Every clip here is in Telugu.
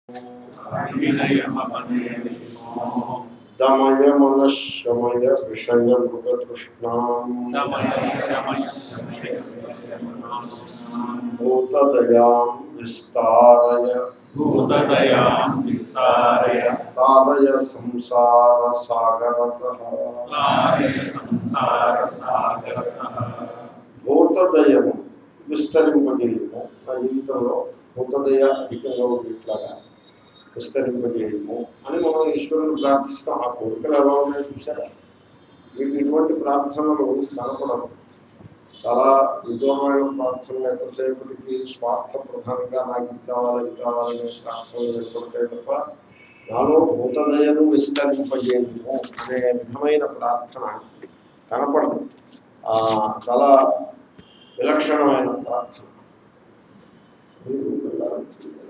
దమయమనశమయ విషయమృగతృష్ణాం భూతదయాం విస్తారయ భూతదయాం విస్తారయ తారయ సంసార సాగరతః కార్య సంసార సాగరతః భూతదయము విస్తరింపజేయము నా జీవితంలో భూతదయ అధికంగా ఉండేట్లాగా విస్తరింపజేయము అని మనం ఈశ్వరుని ప్రార్థిస్తాం ఆ కోరికలు ఎలా ఉన్నాయో చూసారా మీకు ఇటువంటి ప్రార్థనలు కనపడవు చాలా విద్వామైన ప్రార్థనలు ఎంతసేపటికి స్వార్థ ప్రధానంగా నాకు ఇది కావాలి ఇది కావాలనే ప్రార్థనలు ఏర్పడతాయి తప్ప నాలో భూతదయను విస్తరింపజేయము అనే విధమైన ప్రార్థన కనపడదు ఆ, చాలా విలక్షణమైన ప్రార్థన మీరు వెళ్ళాలి.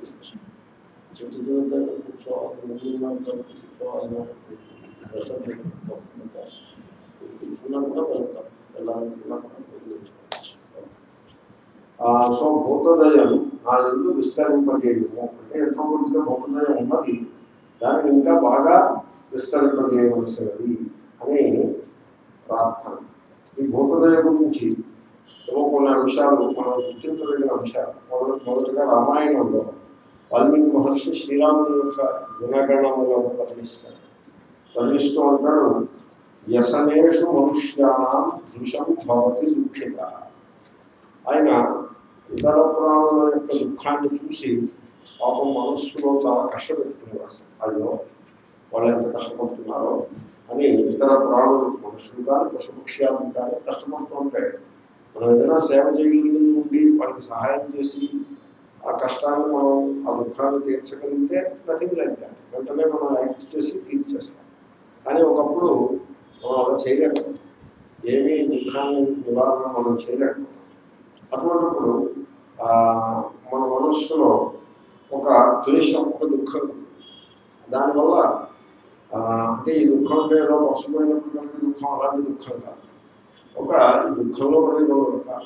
చెట్టు కింద దగ్గర కూర్చోవాలి, ముందు ఉన్న దగ్గర కూర్చోవాలి, దర్శనం చేసుకుంటాం. కూర్చున్నా కూడా వెళ్తాం వెళ్ళాలనుకున్నా కూడా వెళ్ళొచ్చు. ఆ, సో భూతదయం నా ఎందు విస్తరింపజేయము అంటే ఎంతో కొద్దిగా భూతదయం ఉన్నది దాన్ని ఇంకా బాగా విస్తరింపజేయవలసినది అని ప్రార్థన ఈ భూతదయ గురించి ఏవో కొన్ని అంశాలు మనం గుర్తించదగిన అంశాలు మొదట మొదటగా రామాయణంలో వాల్మీకి మహర్షి శ్రీరాముని యొక్క గుణగణములను వర్ణిస్తారు వర్ణిస్తూ అంటాడు వ్యసనేషు మనుష్యానం దృశం భవతి దుఃఖిత ఆయన ఇతర ప్రాణుల యొక్క దుఃఖాన్ని చూసి పాపం మనస్సులో చాలా కష్టపెట్టుకునేవాడు అయ్యో వాళ్ళు ఎంత కష్టపడుతున్నారో అని ఇతర ప్రాణులు మనుషులు కానీ పశుపక్ష్యాలు కానీ కష్టపడుతూ ఉంటాయి మనం ఏదైనా సేవ చేయగలిగి ఉండి వాళ్ళకి సహాయం చేసి ఆ కష్టాన్ని మనం ఆ దుఃఖాన్ని తీర్చగలిగితే నథింగ్ లైక్ దాట్ వెంటనే మనం యాక్ట్ చేసి తీర్చేస్తాం కానీ ఒకప్పుడు మనం అలా చేయలేకపోతాం ఏమీ దుఃఖాన్ని నివారణ మనం చేయలేకపోతాం అటువంటిప్పుడు ఆ, మన మనస్సులో ఒక క్లేశం ఒక దుఃఖం దానివల్ల ఆ, అంటే ఈ దుఃఖం అంటే ఏదో మోసపోయినప్పుడు కలిగే దుఃఖం అలాంటి దుఃఖం కాదు ఒక ఈ దుఃఖంలో పడే రెండు రకాలు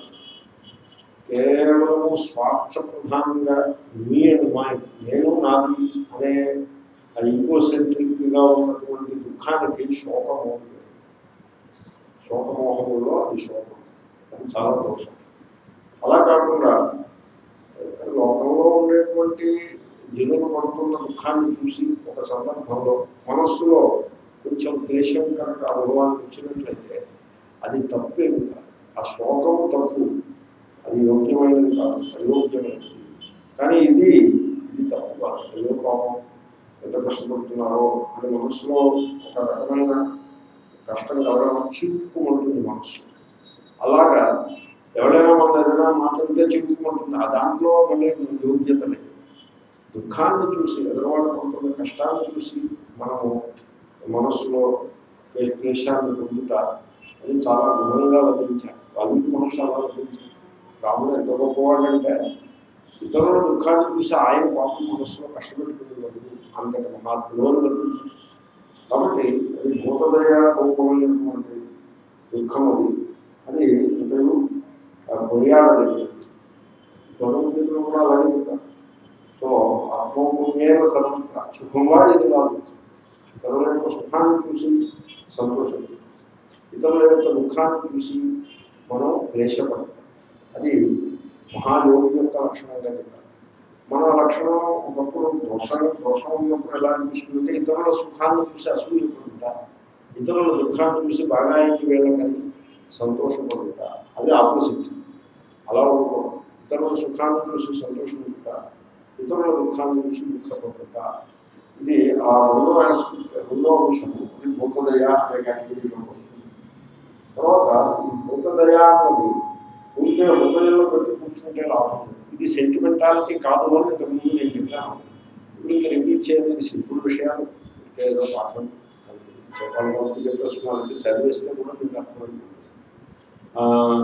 కేవలము స్వార్థ ప్రధానంగా మీ అండ్ మై నేను నాది అనే ఆ ఈగోసెంట్రిక్గా ఉన్నటువంటి దుఃఖానికి శోకము అని పేరు. శోకమోహములో అది శోకం అది చాలా దోషం అలా కాకుండా లోకంలో ఉండేటువంటి జనులు పడుతున్న దుఃఖాన్ని చూసి ఒక సందర్భంలో మనస్సులో కొంచెం క్లేశం కనుక అనుభవానికి వచ్చినట్లయితే అది తప్పేమి కాదు ఆ శ్లోకము తప్పు అది యోగ్యమైనది కాదు అయోగ్యమైనది కానీ ఇది ఇది తప్పు కాదు అయ్యో పాపం ఎంత కష్టపడుతున్నారో అని మనస్సులో ఒక రకమైన కష్టం కలగడం చిక్కుమంటుంది మనస్సు అలాగా ఎవరైనా మన ఏదైనా మాట్లాడితే చిక్కుమంటుంది ఆ దాంట్లో మళ్ళీ యోగ్యత లేదు దుఃఖాన్ని చూసి ఎదురువాడు పడుతున్న కష్టాన్ని చూసి మనము మనస్సులో క్లే- క్లేశాన్ని పొందుట అది చాలా గుణంగా వర్ణించారు వాల్మీకి మహర్షి అలా వర్ణించారు రాముడు ఎంత గొప్పవాడంటే ఇతరుల దుఃఖాన్ని చూసి ఆయన పాపం మనస్సులో కష్టపెట్టుకునేవాడు అంతటి మహాత్ములు అని వర్ణించారు కాబట్టి అది భూతదయ రూపమైనటువంటి దుఃఖం అది అది ఇతరులు కొనియాడలేదు భగవద్గీతలో కూడా అలాగే చెప్తారు సో ఆత్మపుణ్యేన సర్వత్ర సుఖంగా ఇది కాదు ఇతరుల యొక్క సుఖాన్ని చూసి సంతోషం ఇతరుల యొక్క దుఃఖాన్ని చూసి మనం క్లేశపడతాం అది మహాయోగి యొక్క లక్షణంగా చెప్పారు మన లక్షణం ఒకప్పుడు దోషం దోషం ఉన్నప్పుడు ఎలా అనిపిస్తుందంటే ఇతరుల సుఖాన్ని చూసి అసూయపడుతా ఇతరుల దుఃఖాన్ని చూసి బాగా ఇంటి వెళ్ళకని సంతోషపడుతా అది ఆపోజిట్ అలా ఉండకూడదు ఇతరుల సుఖాన్ని చూసి సంతోషపడుతా ఇతరుల దుఃఖాన్ని చూసి దుఃఖపడుతా ఇది ఆ రెండో ఆస్పెక్ట్ రెండో అంశం ఇది భూతదయ అనే కేటగిరీలో వస్తుంది తర్వాత ఈ భూతదయ అన్నది ఉంటే హృదయంలో పెట్టి కూర్చుంటే లాభం లేదు. ఇది సెంటిమెంటాలిటీ కాదు అని ఇంతకుముందు నేను చెప్పాను ఇప్పుడు ఇంకా రిపీట్ చేయలేదు సింపుల్ విషయాలు ఇంకా ఏదో పాఠం చెప్పాలి కాబట్టి చెప్పేస్తున్నానంటే చదివేస్తే కూడా మీకు అర్థమైంది ఆ,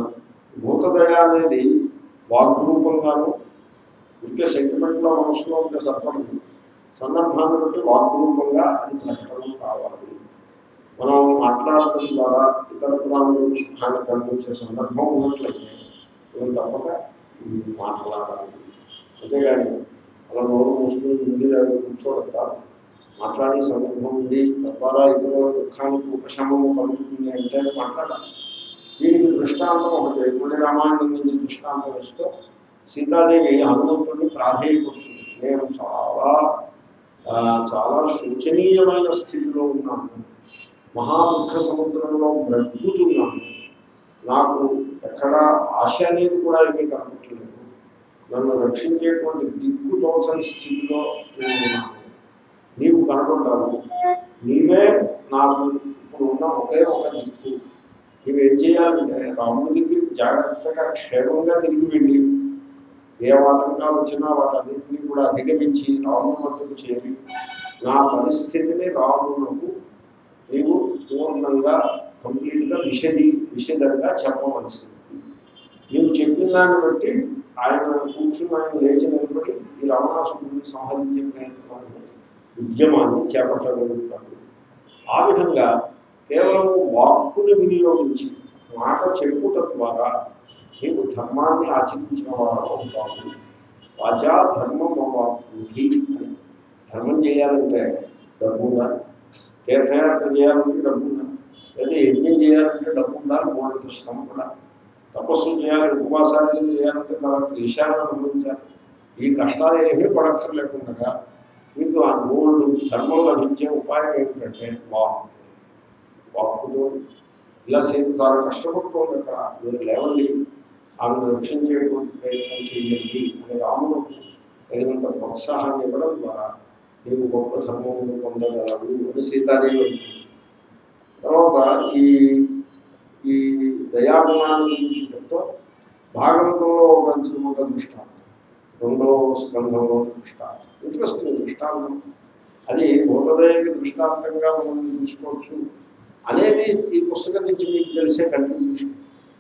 భూతదయ అనేది వాగ్రూపంగాను ఇంకే సెంటిమెంట్లో మనసులో ఉంటే సత్వము సందర్భాన్ని బట్టి వాగ్రూపంగా అది ప్రకటన కావాలి మనం మాట్లాడటం ద్వారా ఇతర ప్రాణులకు సుఖాన్ని కలిగించే సందర్భం ఉన్నట్లయితే మనం తప్పక ఉమ్, మాట్లాడాలి అంతేగాని అలా నోరు మూసుకుని ముందు కూర్చోడక మాట్లాడే సందర్భం ఉంది తద్వారా ఇతరుల దుఃఖానికి ఉపశమనం కలుగుతుంది అంటే మాట్లాడాలి దీనికి దృష్టాంతం ఒకటి కొన్ని రామాయణం నుంచి దృష్టాంతం ఇస్తూ సీతాదేవి హనుమంతుడిని ప్రాధేయపడుతుంది నేను చాలా ఆ, చాలా శోచనీయమైన స్థితిలో ఉన్నాను మహా దుఃఖ సముద్రంలో బ్రతుకుతున్నాను నాకు ఎక్కడ ఆశ అనేది కూడా ఏమీ కనపట్లేదు నన్ను రక్షించేటువంటి దిక్కు తోచని స్థితిలో నేను ఉన్నాను నీవు కనపడ్డావు నీవే నాకు ఇప్పుడు ఉన్న ఒకే ఒక దిక్కు నీవేం చేయాలంటే రాముడి దగ్గరికి జాగ్రత్తగా క్షేమంగా తిరిగి వెళ్ళి ఏ ఆటంకాలు వచ్చినా వాటన్నింటినీ కూడా అధిగమించి రాముని వద్దకు చేరి నా పరిస్థితిని రామునకు నీవు పూర్ణంగా కంప్లీట్గా విషది విషదంగా చెప్పవలసింది నీవు చెప్పిన దాన్ని బట్టి ఆయన కూర్చుని ఆయన లేచి నిలబడి ఈ రావణాసుడిని సంహరించే ప్రయత్నాన్ని ఉద్యమాన్ని చేపట్టగలుగుతాడు ఆ విధంగా కేవలం వాక్కుని వినియోగించి మాట చెప్పుట ద్వారా నీవు ధర్మాన్ని ఆచరించిన వారు అవుతావు వాచా ధర్మం అవాప్తి అని ధర్మం చేయాలంటే డబ్బు ఉండాలి తీర్థయాత్ర చేయాలంటే డబ్బు ఉండాలి లేదా యజ్ఞం చేయాలంటే డబ్బు ఉండాలి మూడు శ్రమ కూడా తపస్సు చేయాలి ఉపవాసాలు చేయాలంటే తర్వాత ఈశాన్ని అనుభవించాలి ఈ కష్టాలు ఏమీ పడక్కర్లేకుండా మీకు ఆ గోల్డ్ ధర్మం లభించే ఉపాయం ఏమిటంటే వాక్ వాక్కుతో ఇలా సేపు చాలా కష్టపడుకోలేక మీరు లేవండి ఆమెను రక్షించేటువంటి ప్రయత్నం చేయండి అని రాముడు తగినంత ప్రోత్సాహాన్ని ఇవ్వడం ద్వారా నీవు గొప్ప ధర్మమును పొందగలవు అని సీతాదేవి అంటుంది. తర్వాత ఈ ఈ దయాగుణాన్ని గురించి చెప్తూ భాగవతంలో ఒక ఒక దృష్టాంతం రెండో స్కంధంలో దృష్టాంతం ఇంట్రెస్టింగ్ దృష్టాంతం అది భూతదయకి దృష్టాంతంగా మనం తీసుకోవచ్చు అనేది ఈ పుస్తకం నుంచి మీకు తెలిసే కంటిన్యూషన్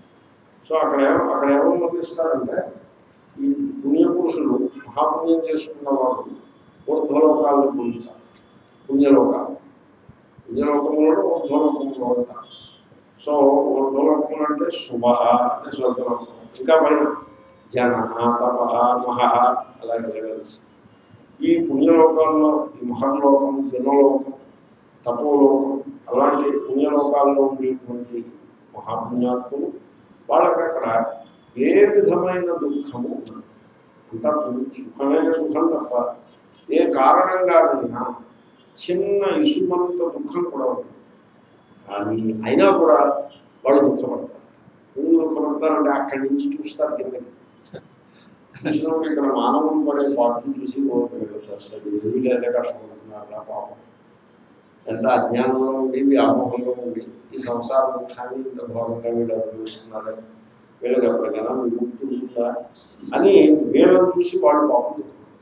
సో అక్కడ ఏమ- అక్కడ ఏమో వర్ణిస్తారంటే ఈ పుణ్యపురుషులు మహాపుణ్యం చేసుకున్న వాళ్ళు ఊర్ధ్వలోకాలను పొందుతారు పుణ్యలోకాలు పుణ్యలోకములను ఊర్ధ్వలోకములు ఉంటారు సో ఊర్ధ్వలోకములు అంటే శుభ అంటే స్వర్గలోకం ఇంకా పైన జన తప మహ అలాగే లెవెల్స్ ఈ పుణ్యలోకాల్లో ఈ మహర్లోకం జనలోకం తపోలోకం అలాంటి పుణ్యలోకాల్లో ఉండేటువంటి మహాపుణ్యాత్ములు వాళ్ళకి అక్కడ ఏ విధమైన దుఃఖము ఉండదు అంతా సుఖమైన సుఖం తప్ప ఏ కారణంగానైనా చిన్న ఇసుమంత దుఃఖం కూడా ఉంటుంది కానీ అయినా కూడా వాళ్ళు దుఃఖపడతారు ఎందుకు దుఃఖపడతారంటే అక్కడి నుంచి చూస్తారు కిందకి చూసినప్పుడు ఇక్కడ మానవం పడే పాటలు చూసి ఓడిపోయారు అసలు ఏమీ లేదా కష్టపడుతున్నారు ఆ పాపం ఎంత అజ్ఞానంలో ఉండి వ్యామోహంలో ఉండి ఈ సంసార దుఃఖాన్ని ఇంత ఘోరంగా వీళ్ళు అనుభవిస్తున్నారు వీళ్ళకి ఎప్పటికైనా విముక్తి ఉందా అని వీళ్ళని చూసి వాళ్ళు పాపం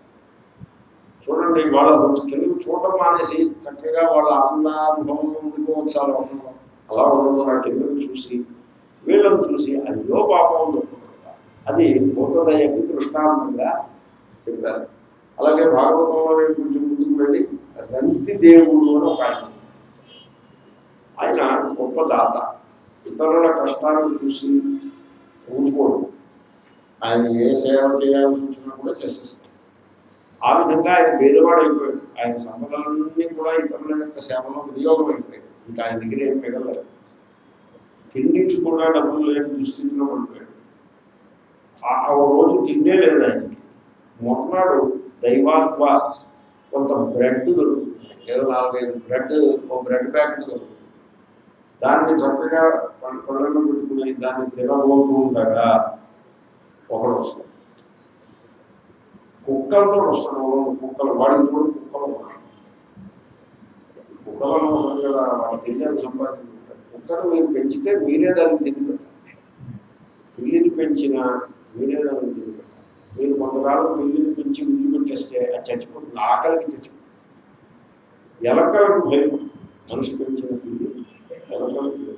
చూడండి వాళ్ళ తెలుగు చూడటం మానేసి చక్కగా వాళ్ళ ఆనందానుభవంలో ఉండిపోవచ్చు ఆ లోకంలో అలా ఉండదు నా కిందకు చూసి వీళ్ళని చూసి అయ్యో పాపం దుఃఖపడతారు అది భూతదయకి దృష్టాంతంగా చెప్పారు అలాగే భాగవతంలో కొంచెం ముందుకు వెళ్ళి రంతి దేవుడు అని ఒక ఆయన ఆయన గొప్ప దాత ఇతరుల కష్టాలను చూసి ఊరుకోడు ఆయన ఏ సేవ చేయాల్సి వచ్చినా కూడా చేసేస్తాడు ఆ విధంగా ఆయన పేదవాడు అయిపోయాడు ఆయన సంపదలన్నీ కూడా ఇతరుల యొక్క సేవలో వినియోగం అయిపోయాడు ఇంకా ఆయన దగ్గర ఏం మిగలలేదు తిండికి కూడా డబ్బులు లేని దుస్థితిలో పడిపోయాడు ఆ ఆ ఓ రోజు తిండే లేదు ఆయనకి మొన్నడు దైవాత్మ కొంత బ్రెడ్ దొరుకుతుంది ఏదో నాలుగైదు బ్రెడ్ ఓ బ్రెడ్ ప్యాకెట్ దొరుకుతుంది దాన్ని చక్కగా పళ్ళలో పెట్టుకుని దాన్ని తినబోతూ ఉండగా ఒకడు వస్తాడు కుక్కలతో వస్తాడు కుక్కలు వాడికి కూడా కుక్కలు ఉన్నాయి. కుక్కలను అవసరం కదా వాడి పిల్లలు సంపాదించుకుంటారు కుక్కను మీరు పెంచితే మీరే దాన్ని తిని పెట్టాలి పిల్లిని పెంచినా మీరే దాన్ని తిని పెట్టాలి మీరు కొంతకాలం పిల్లిని పెంచి విల్లు పెట్టేస్తే అది చచ్చిపోతుంది ఆకలికి చచ్చిపోతుంది ఎలకలకు భయం మనిషి పెంచిన పిల్లి ఎలకలకు భయం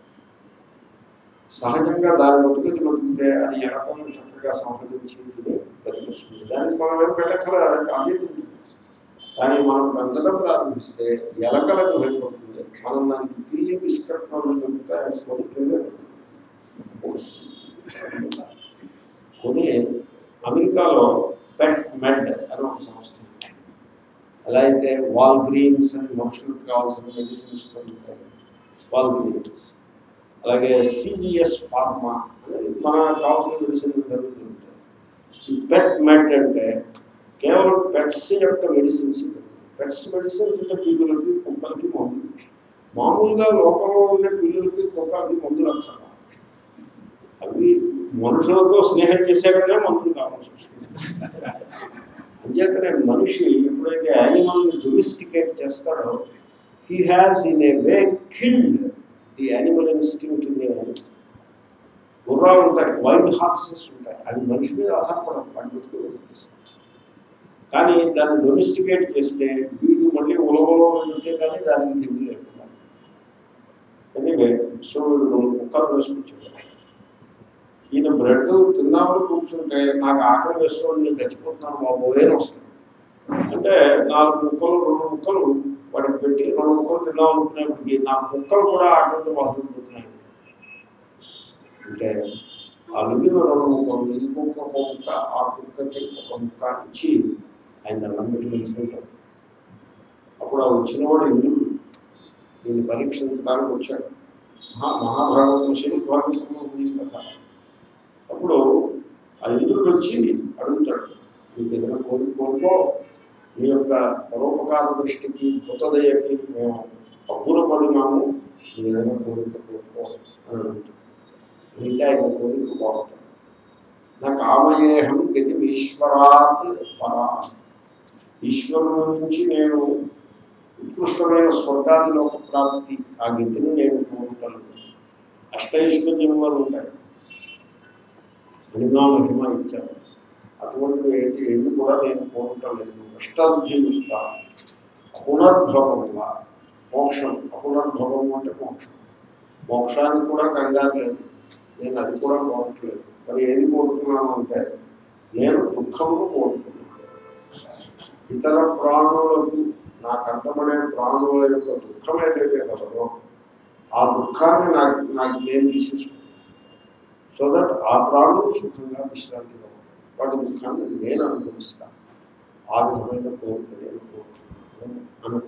సహజంగా దాని బతుకుని బతుకుతే అది ఎలకలను చక్కగా సంహరించి తిని బతికిస్తుంది దానికి మనం ఏం పెట్టక్కల అదే తింటుంది కానీ మనం పెంచడం ప్రారంభిస్తే ఎలకలకు భయపడుతుంది మనం దానికి పిల్లి బిస్కెట్ పనులు చెప్తే బతుకుతుంది కొని అమెరికాలో పెట్ మెడ్ అని ఒక సంస్థ ఉంది. ఎలా అయితే వాల్ గ్రీన్స్ అని మనుషులకు కావాల్సిన మెడిసిన్స్ దొరుకుతాయి వాల్ గ్రీన్స్ అలాగే సిజిఎస్ ఫార్మా అనేది మనకు కావాల్సిన మెడిసిన్ దొరుకుతుంటాయి ఈ పెట్ మెడ్ అంటే కేవలం పెట్స్ యొక్క మెడిసిన్స్ పెట్స్ మెడిసిన్స్ అంటే పిల్లలకి కుక్కలకి మందులు మామూలుగా లోకంలో ఉండే పిల్లలకి కుక్కలకి మందులు అక్కడ అవి మనుషులతో స్నేహం చేశాకనే మందులు కావాల్సి వస్తుంది అంచేతనే మనిషి ఎప్పుడైతే యానిమల్ని డొమిస్టికేట్ చేస్తాడో he has in a way killed the animal instinct in గుర్రాలు ఉంటాయి వైల్డ్ హార్సెస్ ఉంటాయి అవి మనిషి మీద ఆధారపడవు వాటి బతుకు బతికిస్తాయి కానీ దాన్ని డొమిస్టికేట్ చేస్తే వీడు మళ్ళీ ఉలవలో వెళ్తే కానీ దానికి తిండి లేకుండా ఎనీవే సో వీడు రెండు కుక్కలు వేసుకొచ్చాడు ఈయన బ్రెడ్ తిన్నామని కూర్చుంటే నాకు ఆకలి వేసుకోండి నేను చచ్చిపోతున్నాను మా పోయేది వస్తుంది అంటే నాలుగు ముక్కలు రెండు ముక్కలు వాడికి పెట్టి రెండు ముక్కలు తిన్నాం అనుకునేప్పటికి నా ముక్కలు కూడా ఆకలితో బాధపడిపోతున్నాయి అంటే ఆ మిగిలిన రెండు ముక్కలు ఈ కుక్క ఒక ముక్క ఆ కుక్కకి ఒక ముక్క ఇచ్చి ఆయన దండం పెట్టి తెలుసుకుంటాడు అప్పుడు ఆ వచ్చినవాడు ఇంద్రుడు దీన్ని పరీక్షించడానికి వచ్చాడు మహా మహాభారతం శని భాగవతంలో ఉంది కథ అప్పుడు ఆ ఇంద్రుడు వచ్చి అడుగుతాడు నీకు ఏదైనా కోరిక కోరుకో నీ యొక్క పరోపకార దృష్టికి కృతదయకి మేము అపూర్వపడినాము నీ ఏదైనా కోరిక కోరుకో అని అడుగుతాడు ఇంకా ఆయన కోరిక కోరుతాడు నాకు ఆమయేహం గతి ఈశ్వరాత్ పరా ఈశ్వరుడు నుంచి నేను ఉత్కృష్టమైన స్వర్గాదిలోక ప్రాప్తి ఆ గతిని నేను కోరుతాను అష్టైశ్వర్యం వారు ఉంటాయి మహిమా మహిమ ఇచ్చారు అటువంటి ఏంటి ఏమి కూడా నేను కోరుకోలేదు అష్టాధ్యుత పునర్భవముగా మోక్షం అపునర్భవము అంటే మోక్షం మోక్షానికి కూడా కంగారు లేదు నేను అది కూడా కోరట్లేదు మరి ఏది కోరుతున్నాను అంటే నేను దుఃఖమును కోరుతున్నాను ఇతర ప్రాణులకు నా కంటపడే ప్రాణుల యొక్క దుఃఖం ఏదైతే కలదో ఆ దుఃఖాన్ని నాకు నాకు నేను తీసేసుకుంటాను సో దట్ ఆ ప్రాణులు సుఖంగా విశ్రాంతిగా ఉంటాయి. వాటి దుఃఖాన్ని నేను అనుభవిస్తాను ఆ విధమైన కోరిక నేను కోరుతున్నాను అన్నది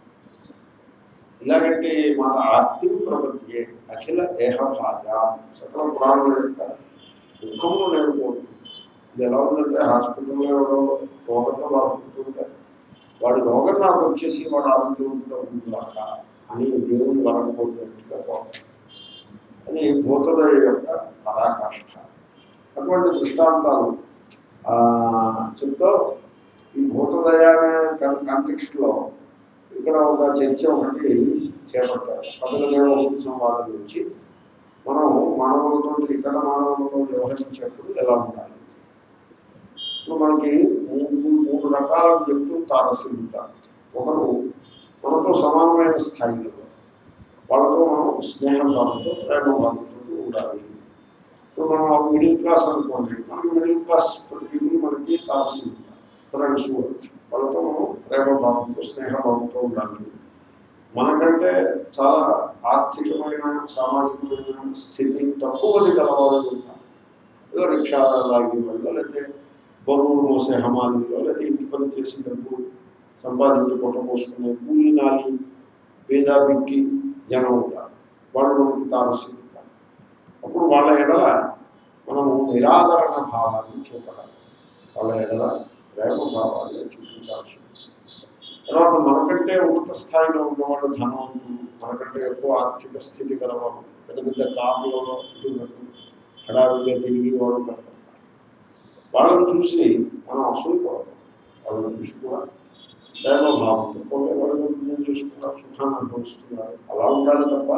ఇలాగంటే మన ఆర్తి ప్రపంచే అఖిల దేహభాగ సకల ప్రాణుల యొక్క దుఃఖమును నేను కోరుతున్నాను ఇది ఎలా ఉందంటే హాస్పిటల్లో ఎవరో రోగంతో బాధపడుతుంటే వాడి రోగం నాకు వచ్చేసి వాడు ఆరోగ్యవంతుగా ఉంటుందాక అని దేవుని వరం కోరినట్టుగా కోరుతున్నాను అని భూతదయ యొక్క పరాకాష్ఠ అటువంటి దృష్టాంతాలు ఆ, చెప్తూ ఈ భూతదయ అనే కాంటెక్స్ట్ లో ఇక్కడ ఒక చర్చ ఒకటి చేపట్టారు పదల దేవభూతి సంవాదం నుంచి మనం మానవులతో ఇతర మానవులతో వ్యవహరించేప్పుడు ఎలా ఉండాలి ఇప్పుడు మనకి మూడు మూడు రకాల వ్యక్తులు తారసిల్లుతారు ఒకరు మనతో సమానమైన స్థాయిలో వాళ్ళతో మనం స్నేహం భావంతో ప్రేమ భావంతో ఉండాలి ఇప్పుడు మనం ఒక మిడిల్ క్లాస్ అనుకోండి మనకి మిడిల్ క్లాస్ పీపుల్ మనకి కావాల్సి ఫ్రెండ్స్ వాళ్ళతో మనం ప్రేమ భావంతో స్నేహ భావంతో ఉండాలి మనకంటే చాలా ఆర్థికమైన సామాజికమైన స్థితి తక్కువది కలవాలని ఉంటాం ఏదో రిక్షా లాగి వాళ్ళు లేకపోతే బరువులు మోసే హమాలీలో లేకపోతే ఇంటి పని చేసి డబ్బు సంపాదించి పొట్ట పోసుకునే కూలి నాలి పేద బిక్కి జనం ఉంటారు వాళ్ళు మనకి తారసి ఉంటారు అప్పుడు వాళ్ళ ఎడల మనము నిరాదరణ భావాన్ని చూపడాలి వాళ్ళ ఎడల ప్రేమ భావాన్ని చూపించాల్సి ఉంటుంది తర్వాత మనకంటే ఉన్నత స్థాయిలో ఉన్నవాళ్ళు ధనవంతులు మనకంటే ఎక్కువ ఆర్థిక స్థితి గలవాళ్ళు పెద్ద పెద్ద కార్లలో ఇటున్నట్టు హడావిడిగా తిరిగి వాళ్ళు కనపడతారు వాళ్ళని చూసి మనం అసూయపడతాం వాళ్ళని చూసి కూడా ప్రేమ భావంతో కొన్ని వాళ్ళు పుణ్యం చేసుకున్నారు సుఖాన్ని అనుభవిస్తున్నారు అలా ఉండాలి తప్ప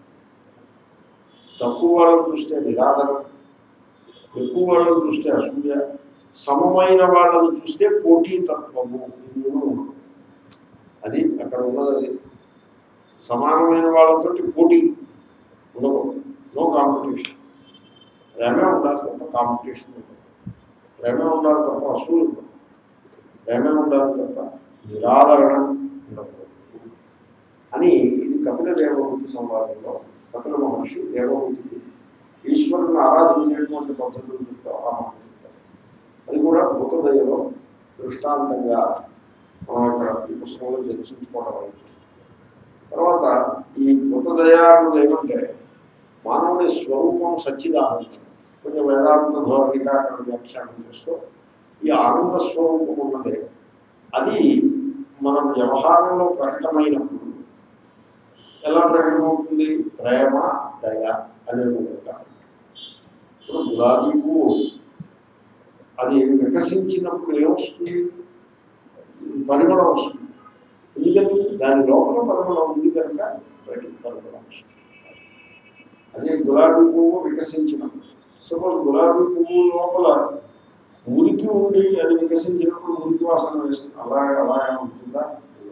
తక్కువ వాళ్ళని చూస్తే నిరాదరణ ఎక్కువ వాళ్ళని చూస్తే అసూయ సమమైన వాళ్ళని చూస్తే పోటీతత్వము ఈ మూడు ఉండవు. అది అక్కడ ఉన్నది అది సమానమైన వాళ్ళతోటి పోటీ ఉండకూడదు నో కాంపిటీషన్ ప్రేమే ఉండాలి తప్ప కాంపిటీషన్ ఉండదు ప్రేమే ఉండాలి తప్ప అసూయ ఉండదు ప్రేమే ఉండాలి తప్ప నిరాదరణ ఉండకూడదు అని ఇది కపిల దేవహూతి సంవాదంలో కపిల మహర్షి దేవహూతికి ఈశ్వరుని ఆరాధించేటువంటి పద్ధతులు చెప్తారు ఆ మాట చెప్తారు అది కూడా భూతదయలో దృష్టాంతంగా మనం ఇక్కడ ఈ పుస్తకంలో చర్చించుకోవడం అయింది తర్వాత ఈ భూతదయ అన్నది ఏమంటే మానవుడి స్వరూపం సచ్చిదానందం కొంచెం వేదాంత ధోరణిగా అక్కడ వ్యాఖ్యానం చేస్తూ ఈ ఆనంద స్వరూపం ఉన్నదే అది మన వ్యవహారంలో ప్రకటమైనప్పుడు ఎలా ప్రకటమవుతుంది ప్రేమ దయ అనే విధంగా ఇప్పుడు గులాబీ పువ్వు అది వికసించినప్పుడు ఏమొస్తుంది పరిమళం వస్తుంది ఎందుకని దాని లోపల పరిమళం ఉంది కనుక బయటికి పరిమళం వస్తుంది అదే గులాబీ పువ్వు వికసించినప్పుడు సపోజ్ గులాబీ పువ్వు లోపల మురికి ఉండి అది వికసించినప్పుడు మురికి వాసన వేస్తుంది అలాగే అలాగే ఉంటుందా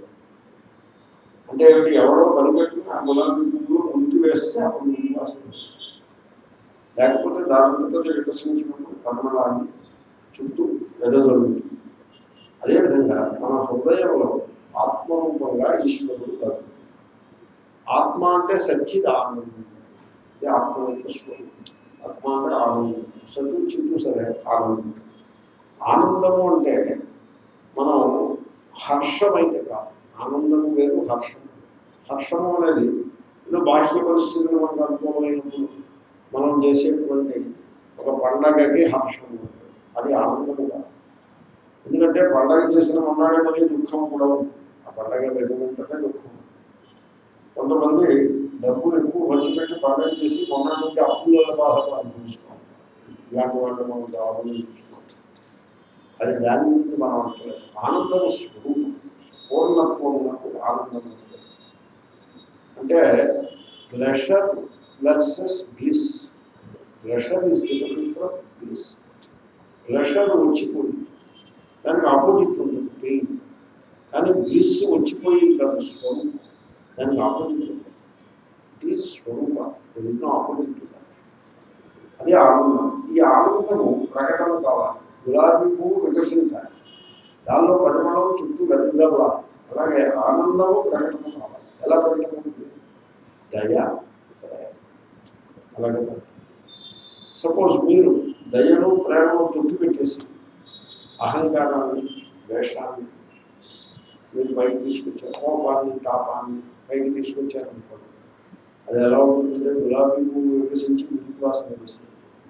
అంటే ఏమిటి ఎవరో కనిపెట్టుకుని ఆ గులాబీ పువ్వులు మురికి వేస్తే అప్పుడు మురికి వాసన వస్తుంది లేకపోతే దాని వికసించినప్పుడు పరిమళాన్ని చుట్టూ వెదజల్లుతుంది అదేవిధంగా మన హృదయంలో ఆత్మరూపంగా ఈశ్వరుడు కాదు ఆత్మ అంటే సచ్చిద్ ఆనందం ఇది ఆత్మ యొక్క స్వరూపం ఆత్మ అంటే ఆనందం సత్తు చుట్టూ సరే ఆనందం ఆనందము అంటే మనం హర్షమైతే కాదు ఆనందం వేరు హర్షం హర్షము అనేది ఏదో బాహ్య పరిస్థితులు మనకు అనుకూలమైనప్పుడు మనం చేసేటువంటి ఒక పండగకి హర్షం ఉంటుంది అది ఆనందము కాదు ఎందుకంటే పండగ చేసిన మొన్నాడే మళ్ళీ దుఃఖం కూడా ఉంది ఆ పండగ వెంటనే దుఃఖం కొంతమంది డబ్బులు ఎక్కువ ఖర్చు పెట్టి పండగ చేసి మొన్న నుంచి అప్పుల బాధలు అనుభవిస్తున్నాం ఇలాంటి వాళ్ళు మనం జాబులు చూస్తున్నాం అది దాని గురించి మనం అంటలేదు ఆనందం స్వరూపం పూర్ణత్వం ఉన్నప్పుడు ఆనందం ఉంటుంది అంటే pleasure versus bliss pleasure is different from bliss pleasure వచ్చిపోయింది దానికి ఆపోజిట్ ఉంటుంది పెయిన్ కానీ బ్లిస్ వచ్చిపోయింది కాదు స్వరూపం దానికి ఆపోజిట్ ఉంటుంది ఇట్ ఈజ్ స్వరూప ఎన్నో ఆపోజిట్ ఉంటుంది అది ఆనందం ఈ ఆనందము ప్రకటన కావాలి గులాబీ పువ్వు వికసించాలి దానిలో పరిమళం చుట్టూ వెదజల్లాలి అలాగే ఆనందము ప్రకటన కావాలి ఎలా ప్రకటన ఉంటుంది దయ దయ. అలాగే సపోజ్ మీరు దయను ప్రేమను తొక్కి పెట్టేసి అహంకారాన్ని ద్వేషాన్ని మీరు పైకి తీసుకొచ్చారు కోపాన్ని తాపాన్ని పైకి తీసుకొచ్చారు అనుకోండి అది ఎలా ఉంటుందంటే గులాబీ పువ్వు వికసించి మురికి వాసన వేస్తుంది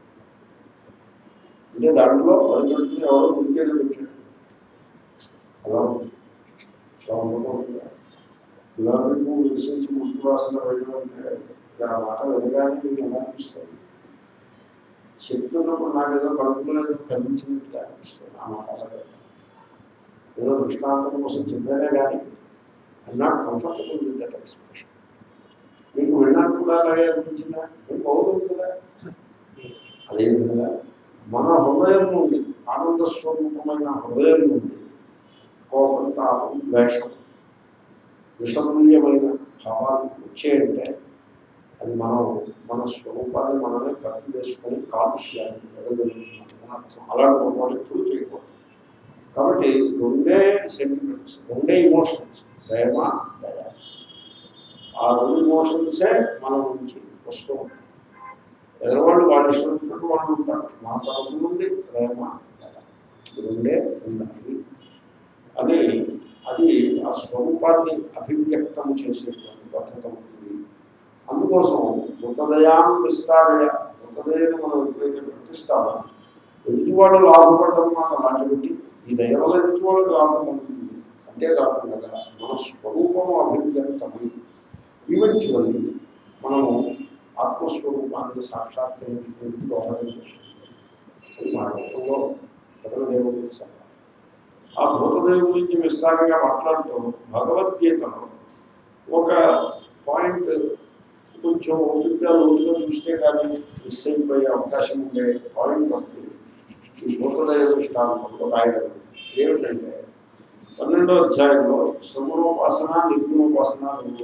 అంటే దాంట్లో పరిగెడుతున్న ఎవరో మురికేదో పెట్టాడు అలా ఉంటుంది అలా ఉండకూడదు గులాబీ పువ్వు వికసించి మురికి వాసన వేయడం అంటే ఆ మాట వినగానే మీకు ఎలా అనిపిస్తుంది చెప్తున్నప్పుడు నాకు ఏదో కడుపులో ఏదో కనిపించినట్టు అనిపిస్తుంది ఆ మాట అలాగే. ఏదో దృష్టాంతం కోసం చెప్పానే కానీ I not comfortable with that expression మీకు విన్నాను కూడా అలాగే అనిపించిందా ఏం బాగుంది కదా అదేవిధంగా మన హృదయం నుండి ఆనంద స్వరూపమైన హృదయం నుండి కోపం తాపం ద్వేషం విషమూల్యమైన భావాలు వచ్చాయంటే అది మనం మన స్వరూపాన్ని మనమే కట్టు వేసుకొని కాలుష్యాన్ని ఎదగలుగుతున్నాం అర్థం అలాంటి పొరపాటు ఎప్పుడు చేయకూడదు కాబట్టి రెండే సెంటిమెంట్స్ రెండే ఇమోషన్స్ ప్రేమ దయ ఆ రెండు ఇమోషన్సే మన నుంచి వస్తూ ఉంటాయి ఎదరవాళ్ళు వాళ్ళు ఇష్టమైనట్టు వాళ్ళు ఉంటారు మా తరఫు నుండి ప్రేమ దయ ఈ రెండే ఉండాలి అని అది ఆ స్వరూపాన్ని అభివ్యక్తం చేసేటువంటి పద్ధతి ఉంటుంది అందుకోసం మృతదయాన్ని విస్తారయ మృతదయను మనం ఎప్పుడైతే ప్రకటిస్తామో ఎదుటివాడు లాభపడడం మాట లాంటి ఈ దయ వల్ల ఎదుటివాళ్ళకి లాభం ఉంటుంది అంతేకాకుండా మన స్వరూపము అభివ్యక్తమై ఈవెన్చువల్లీ మనము ఆత్మస్వరూపాన్ని సాక్షాత్కరించుకుని దోహదం చేస్తుంది అది మన గతంలో భగవదేవుడు గురించి అన్నారు. ఆ భూతదేవు గురించి విస్తారంగా మాట్లాడుతూ భగవద్గీతలో ఒక పాయింట్ కొంచెం ఓపిక లోతుగా చూస్తే కానీ మిస్ అయిపోయే అవకాశం ఉండే పాయింట్ ఒకటి ఈ భూతదయ దృష్టాంతంలో రాయడం ఏమిటంటే పన్నెండో అధ్యాయంలో సగుణోపాసన నిర్గుణోపాసన రెండు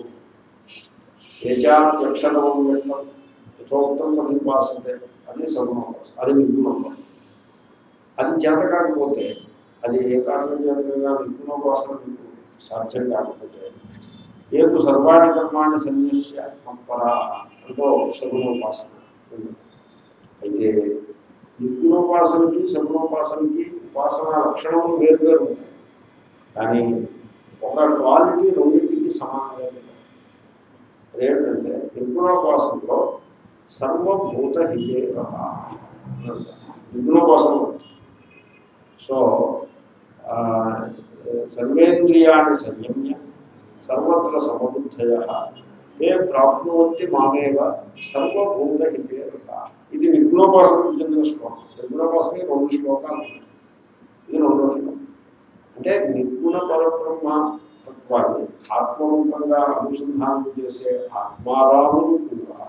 యక్షణం వెళ్ళడం యథోక్తం ఉపాసతే అది సగుణోపాసన అది నిర్గుణోపాసన అది చేత కాకపోతే అది ఏ కారణం చేతగా నిర్గుణోపాసన మీకు సాధ్యం కాకపోతే ఏపు సర్వాణి కర్మాణి సన్యస్య మత్పరా అంటూ సగుణోపాసన ఉంది. అయితే నిర్గుణోపాసనకి సగుణోపాసనకి ఉపాసన లక్షణములు వేరు వేరు ఉంటాయి కానీ ఒక క్వాలిటీ రెండింటికి సమానంగా ఉంటుంది అదేంటంటే నిర్గుణోపాసనలో సర్వభూత హితే నిర్గుణోపాసన సో ఆ, సర్వేంద్రియాన్ని సంయమ్య సర్వత్ర సమబుద్ధయ ఏ ప్రాప్నువంతి మామేవ సర్వభూత హితే ఇది నిర్గుణోపాసనకు చెందిన శ్లోకం నిర్గుణోపాసనకి రెండు శ్లోకాలు ఉన్నాయి. ఇది రెండో శ్లోకం అంటే నిర్గుణ పరబ్రహ్మ తత్వాన్ని ఆత్మరూపంగా అనుసంధానం చేసే ఆత్మారాములు కూడా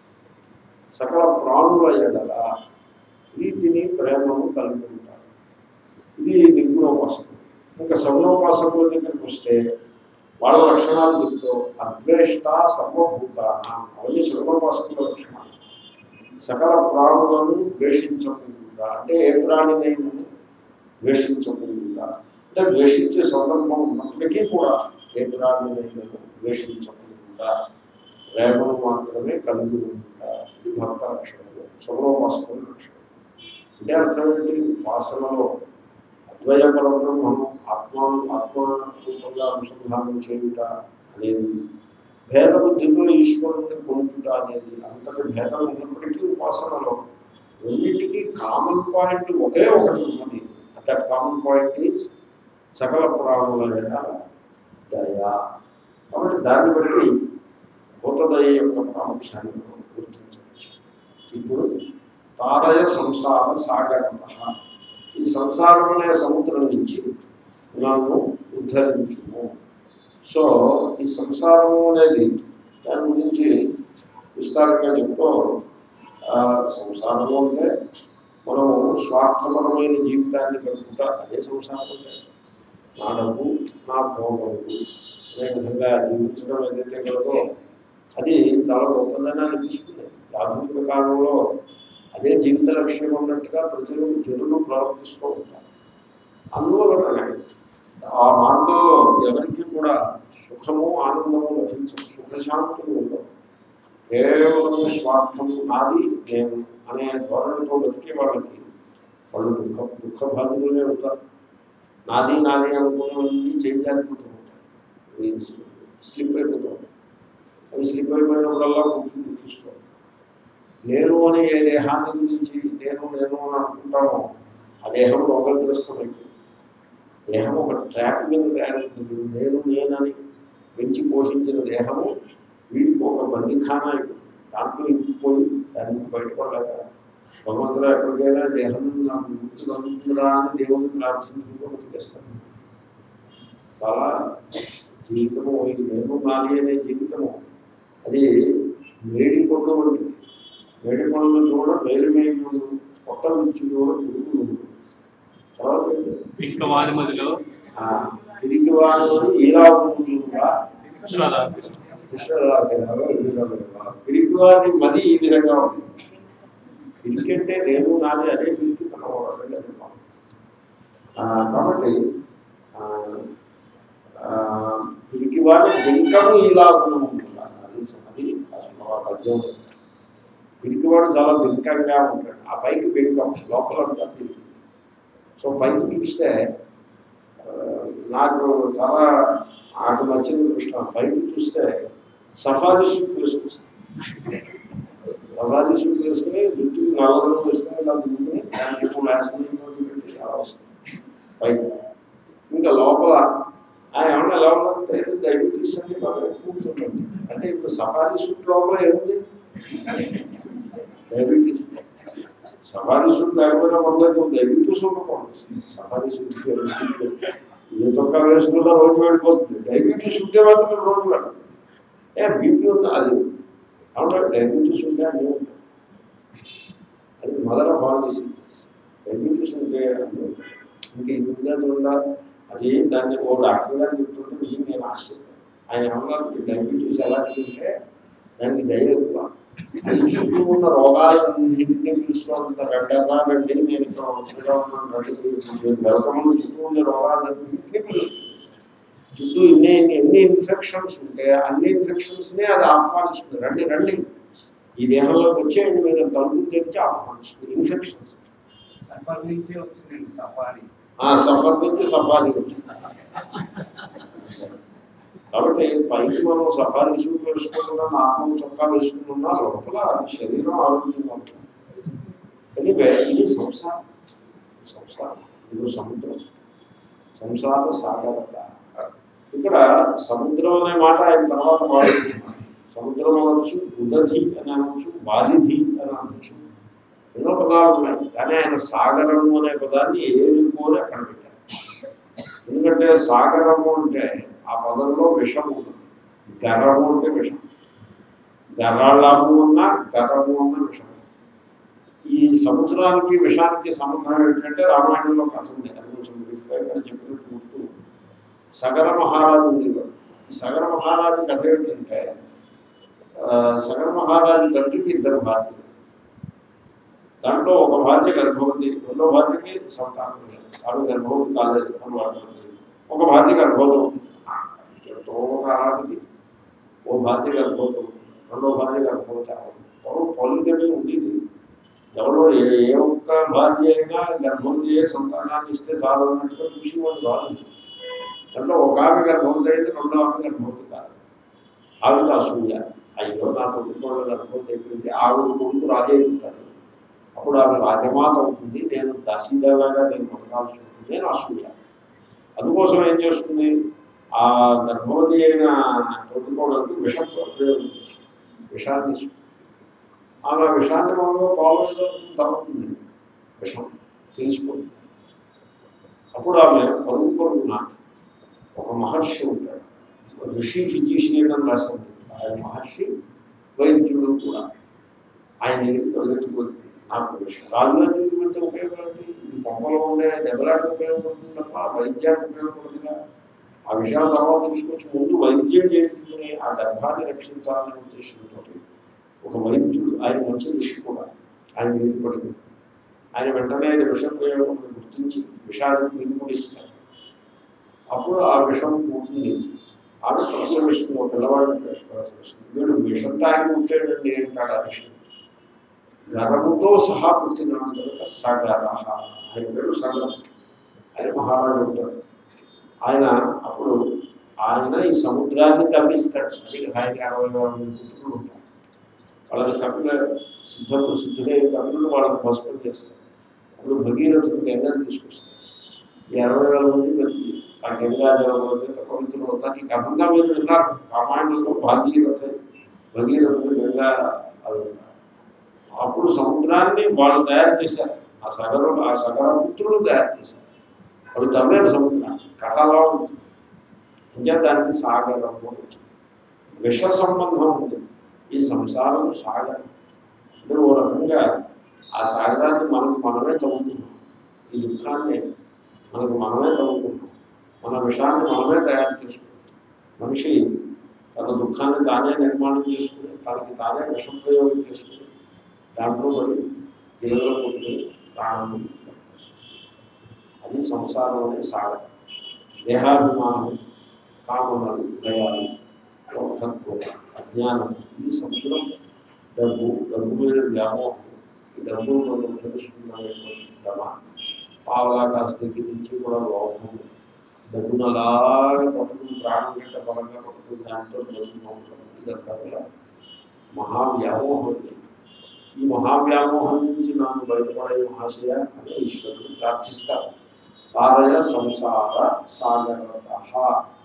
సకల ప్రాణుల ఎడల ప్రీతిని ప్రేమను కలిగి ఉంటారు ఇది నిర్గుణోపాసన ఇంకా సగుణోపాసకుల దగ్గరికి వస్తే వాళ్ళ లక్షణాలు చెప్తూ అద్వేష్ట సర్వభూత అవన్నీ సగుణోపాసకుల లక్షణాలు సకల ప్రాణులను ద్వేషించకుండా అంటే ఏ ప్రాణినైనా ద్వేషించకుండా అంటే ద్వేషించే సందర్భం ఉన్నప్పటికీ కూడా ఏ ప్రాణినైనా ద్వేషించకుండా ప్రేమను మాత్రమే కలిగి ఉంటా ఇది భక్త లక్షణము సగుణోపాసకుల లక్షణం అంటే అర్థం ఏంటి వాసనలో అద్వయ పరబ్రహ్మం ఆత్మ ఆత్మ రూపంగా అనుసంధానం చేయుట అనేది భేద బుద్ధిలో ఈశ్వరుని పొందుట అనేది అంతటి భేదం ఉన్నప్పటికీ ఉపాసనలో రెండింటికి కామన్ పాయింట్ ఒకే ఒకటి ఉన్నది దట్ కామన్ పాయింట్ ఈజ్ సకల ప్రాణుల యొక్క దయ కాబట్టి దాన్ని బట్టి భూతదయ యొక్క ప్రాముఖ్యాన్ని మనం గుర్తించవచ్చు ఇప్పుడు తారయ సంసార సాగరంత ఈ సంసారం అనే సముద్రం నుంచి నన్ను ఉద్ధరించుము సో ఈ సంసారము అనేది దాని గురించి విస్తారంగా చెప్తూ ఆ, సంసారము అంటే మనము స్వార్థపరమైన జీవితాన్ని గడుపుతా అదే సంసారం అంటే నా డబ్బు నా భోగము అనే విధంగా జీవించడం ఏదైతే కలదో అది చాలా గొప్పదని అనిపిస్తుంది ఆధునిక కాలంలో అదే జీవిత లక్ష్యం ఉన్నట్టుగా ప్రజలు జనులు ప్రవర్తిస్తూ ఉంటారు అందువలన ఆ మార్గంలో ఎవరికి కూడా సుఖము ఆనందము లభించదు సుఖశాంతులు ఉండవు కేవలం స్వార్థము నాది నేను అనే ధోరణితో బతికే వాళ్ళకి వాళ్ళు దుఃఖ దుఃఖ బాధితులే ఉంటారు నాది నాది అనుకున్నవన్నీ చేయలేకపోతూ ఉంటాయి స్లిప్ అయిపోతూ ఉంటాయి అవి స్లిప్ అయిపోయినప్పుడల్లా కూర్చుని దుఃఖిస్తాం నేను అనే ఏ దేహాన్ని గురించి నేను నేను అని అనుకుంటామో ఆ దేహం రోగగ్రస్తమైపోయింది దేహం ఒక ట్రాక్ మీద తయారైంది నేను నేనని పెంచి పోషించిన దేహము వీడికి ఒక బందిఖానా అయిపోయింది దాంట్లో ఇంకిపోయి దానికి బయటపడలేక భగవంతుడు ఎప్పటికైనా దేహం నాకు ముక్తి కలుగుతుందా అని దేవుని ప్రార్థించుకుంటూ బతికేస్తాను చాలా జీవితము ఇది నేను నాది అనే జీవితము అది వేడి కొట్టు వంటిది వేడి పనులు కూడా వేరు మేలు కొత్త నుంచి కూడా పురుగులు తర్వాత ఏంటి? ఇంకా వారి మదిలో ఆ, తిరిగి వాడు ఈరా పురుగులుగా విశ్వదాభిరామ. పిరికి వారి మది ఈ విధంగా ఉంది పిరికంటే నేను నాది అదే పిరికి కాబట్టి ఆ, ఆ, పిరికి వారి వెంకము ఇలా ఉంటున్నారు అది అది అసలు ఆ పద్యం పిరికివాడు చాలా వెంకంగా ఉంటాడు ఆ పైకి వెంకం లోపల అంతా పిరికి సో పైకి పిలిస్తే ఆ, నాకు చాలా నాకు నచ్చిన కృష్ణ పైకి చూస్తే సఫారీ సూట్ వేసుకొస్తాను సఫారీ సూట్ వేసుకుని జుట్టు నలభై వేసుకుని ఇలా దిగుకుని దానికి ఇప్పుడు వ్యాసలీన్ పెట్టి అలా వస్తుంది పైకి ఇంకా లోపల ఆయన ఏమన్నా ఎలా ఉందంటే డయాబెటీస్ అని బాగా కూర్చుంటుంది అంటే ఇప్పుడు సఫారీ సూట్ లోపల ఏముంది డయాబెటీస్ సఫారీ సూట్ లేకపోయినా పర్లేదు డయాబెటీస్ ఉండకూడదు సఫారీ సూట్ ఏ చొక్కా వేసుకున్నా రోజు వెళ్ళిపోతుంది డయాబెటీస్ ఉంటే మాత్రం రోజు వెళ్ళదు ఏ బీపీ ఉందా అది అవునా డయాబెటీస్ ఉంటే అది ఉంటుంది. అది mother of all diseases diabetes ఉంటే అది ఉంటుంది. ఇంకా ఇది ఉందా ఉందా అది దాన్ని ఓ డాక్టర్ గారు చెప్తుంటే ఈ నేను ఆశ్చర్యం ఆయన ఏమన్నారు డయాబెటీస్ ఎలాంటిది ఉంటే దానికి దయ ఎక్కువ అది చుట్టూ ఉన్న రోగాలన్నింటినీ పిలుచుకోవాలంత రెండెకరాలండి నేను ఇక్కడ ఒంటరిగా ఉన్నాను రండి వెల్కమ్ చుట్టూ ఉండే రోగాలన్నింటినీ పిలుస్తుంది చుట్టూ ఇన్ని ఎన్ని ఎన్ని ఇన్ఫెక్షన్స్ ఉంటే అన్ని ఇన్ఫెక్షన్స్నే అది ఆహ్వానిస్తుంది రండి రండి ఈ దేహంలోకి వచ్చేయండి మీరు తలుపు తెరిచి ఆహ్వానిస్తుంది ఇన్ఫెక్షన్స్ సఫర్ నుంచే వచ్చిందండి సఫారీ ఆ సఫర్ నుంచి సఫారీ వచ్చింది కాబట్టి పైకి మనం సఫారీ సూట్ వేసుకుంటున్నా నామం చొక్కా వేసుకుంటున్నా లోపల శరీరం ఆరోగ్యంగా ఉంటుంది ఎనివే ఇది సంసారం సంసారం ఇది సముద్రం సంసార సాగరత ఇక్కడ సముద్రం అనే మాట ఆయన తర్వాత వాడుతున్నాడు సముద్రం అనొచ్చు ఉదధి అని అనొచ్చు వారిధి అని అనొచ్చు ఎన్నో పదాలు ఉన్నాయి కానీ ఆయన సాగరము అనే పదాన్ని ఏరుకు అని అక్కడ పెట్టారు ఎందుకంటే సాగరము అంటే ఆ పదంలో విషం ఉన్నది గరము అంటే విషం గరళము ఉన్న గరము అన్న విషం ఈ సముద్రానికి విషానికి సంబంధం ఏంటంటే రామాయణంలో కథ ఉంది అది కొంచెం బ్రీఫ్గా ఇక్కడ చెప్పినట్టు గుర్తు సగర మహారాజు ఉండేవాడు ఈ సగర మహారాజు కథ ఏంటంటే ఆ, సగర మహారాజు తండ్రికి ఇద్దరు భార్యలు దాంట్లో ఒక భార్య గర్భవతి రెండో భార్యకి సంతానం లేదు. ఆమె గర్భవతి కాలేదు అని వాళ్ళు తెలియదు. ఒక భార్య గర్భవతి అవుతుంది ఎంతో కాలానికి ఓ భార్య గర్భవతి అవుతుంది రెండో భార్య గర్భవతి అవ్వదు ఎవరు పొలిగని ఉండేది ఎవరో ఏ ఏ ఒక్క భార్య అయినా గర్భవతి అయ్యే సంతానాన్ని ఇస్తే చాలు అన్నట్టుగా చూసేవాడు కాదు దాంట్లో ఒక ఆమె గర్భవతి అయితే రెండో ఆమె గర్భవతి కాదు ఆవిడ అసూయ అయ్యో నా కొడుకు గర్భవతి అయిపోయింది ఆవిడ కొడుకు రాజే అవుతాడు అప్పుడు ఆమె రాజమాత అవుతుంది నేను దాసీదేవగా నేను బతకాల్సి ఉంటుంది నేను అసూయ అందుకోసం ఏం చేస్తుంది ఆ గర్భవతి అయిన తోడుకోవడానికి విషం ప్రయోగం చేస్తుంది విషాన్ని తీసుకుంటుంది ఆమె విషాన్ని మనలో పావులో తగ్గుతుంది విషం తీసుకుంటుంది అప్పుడు ఆమె పరుగు పరుగున ఒక మహర్షి ఉంటాడు ఒక ఋషి ఫిజిషియన్ అని రాసింది ఆయన మహర్షి వైద్యుడు కూడా ఆయన ఎదుర్కొంది నాకు విషయం రాజుగారికి వెళ్తే ఉపయోగాలు ఈ బొమ్మలో ఉండే దెబ్బలాట ఉపయోగపడుతుంది తప్ప వైద్యానికి ఉపయోగపడుతుందా ఆ విషయాల తర్వాత తీసుకొచ్చి ముందు వైద్యం చేసుకుని ఆ గర్భాన్ని రక్షించాలనే ఉద్దేశంతో ఒక వైద్యుడు ఆయన మంచి ఋషి కూడా ఆయన ఎదుర్పడింది ఆయన వెంటనే అది విష ప్రయోగం గుర్తించి విషానికి వినుముడిస్తారు అప్పుడు ఆ విషం పోతుంది ఆమె ప్రసవిస్తుంది ఒక పిల్లవాడిని ప్రసవిస్తుంది వీడు విషం తాగి పుట్టాడండి ఏంటాడు ఆ విషయం గర్భముతో సహా పుట్టినాడు కనుక సగర ఆయన పేరు సగరం ఆయన మహారాజు ఉంటాడు ఆయన అప్పుడు ఆయన ఈ సముద్రాన్ని తప్పిస్తాడు అది ఆయన అరవై నాలుగు పుట్టుకులు ఉంటారు వాళ్ళని కపిల సిద్ధులు సిద్ధులే కపిలు వాళ్ళని భస్మం చేస్తారు అప్పుడు భగీరథుడు గంగని తీసుకొస్తారు ఈ అరవై వేల మంది బతికి ఆ గంగా జలంలో పవిత్రులు అవుతారు ఈ గంగా మీరు విన్నారు రామాయణంలో భాగీరథ భగీరథుడు గంగా అది ఉన్నారు. అప్పుడు సముద్రాన్ని వాళ్ళు తయారు చేశారు ఆ సగరం ఆ సగర పుత్రులు తయారు చేశారు వాళ్ళు తవ్వారు సముద్రాన్ని కథలా ఉంటుంది ఇంకా దానికి సాగరం అని వచ్చింది. విష సంబంధం ఉంది ఈ సంసారం సాగరం అంటే ఓ రకంగా ఆ సాగరాన్ని మనకు మనమే తవ్వుతున్నాం ఈ దుఃఖాన్ని మనకు మనమే తవ్వుకుంటాం మన విషాన్ని మనమే తయారు చేసుకుంటాం మనిషి తన దుఃఖాన్ని తానే నిర్మాణం చేసుకుని తనకి తానే విషం ప్రయోగం చేసుకుని దాంట్లో పడి పిల్లలు పుట్టి ప్రాణం అది సంసారం అనే సాగరం దేహాభిమానం కామనలు భయాలు లోకత్వం అజ్ఞానం ఈ సముద్రం డబ్బు డబ్బు మీద వ్యామోహం ఈ డబ్బు మనం తెలుసుకున్నటువంటి భ్రమ పావలాకాశ దగ్గర నుంచి కూడా లోపం డబ్బును అలాగే పట్టుకుని ప్రాణం గంట బలంగా పట్టుకుని దాంట్లో డబ్బు ఇదంతా కూడా మహావ్యామోహం ఇది. ఈ మహావ్యామోహం నుంచి నాకు బయటపడే మహాశయ అని ఈశ్వరుడు ప్రార్థిస్తారు పారయ సంసార సాగరత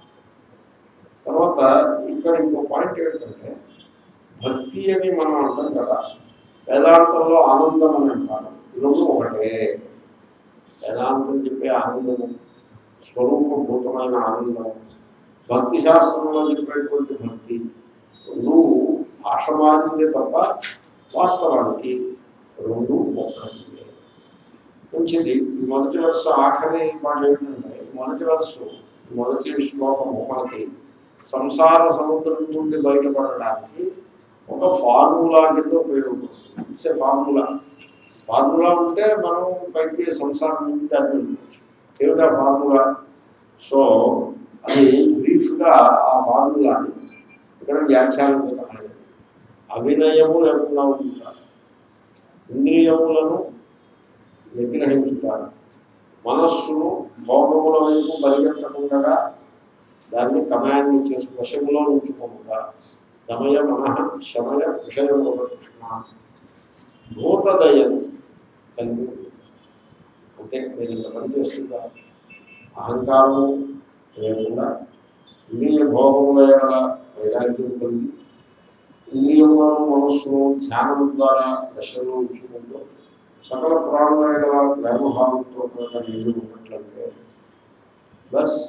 తర్వాత ఇక్కడ ఇంకో పాయింట్ ఏంటంటే భక్తి అని మనం అంటాం కదా వేదాంతంలో ఆనందం అని అంటారు రెండు ఒకటే వేదాంతం చెప్పే ఆనందము స్వరూపభూతమైన ఆనందం భక్తి శాస్త్రంలో చెప్పేటువంటి భక్తి రెండు భాష మారిందే తప్ప వాస్తవానికి రెండు ఒకటి మంచిది ఈ మొదటి వరుస ఆఖరి మాట ఏంటంటే ఈ మొదటి వరుస ఈ మొదటి శ్లోకము మనకి సంసార సముద్రం నుండి బయటపడడానికి ఒక ఫార్ములా కింద ఉపయోగపడుతుంది ఇట్స్ ఏ ఫార్ములా ఫార్ములా ఉంటే మనం పైకి సంసారం నుంచి దాన్ని వెళ్ళవచ్చు ఏమిటా ఫార్ములా సో అది బ్రీఫ్గా ఆ ఫార్ములాని ఇక్కడ వ్యాఖ్యానం చేయాలి అవినయము లేకుండా ఉంటారు ఇంద్రియములను నిగ్రహించుట మనస్సును భోగముల వైపు పరిగెత్తకుండా దాన్ని కమాండ్ చేసి వశములో ఉంచుకోకుండా దమయ మనః శమయ విషయముల కృష్ణ భూతదయను కలిగి ఉంది. అంటే నేను ఇంత పని చేస్తుందా అహంకారము లేకుండా ఇంద్రియ భోగముల యొక్క వైరాగ్యం కలిగి ఇంద్రియములను మనస్సును ధ్యానం ద్వారా దశలో ఉంచుకుంటూ సకల ప్రాణుల యొక్క ప్రేమభావంతో కూడా నిండి ఉన్నట్లయితే బస్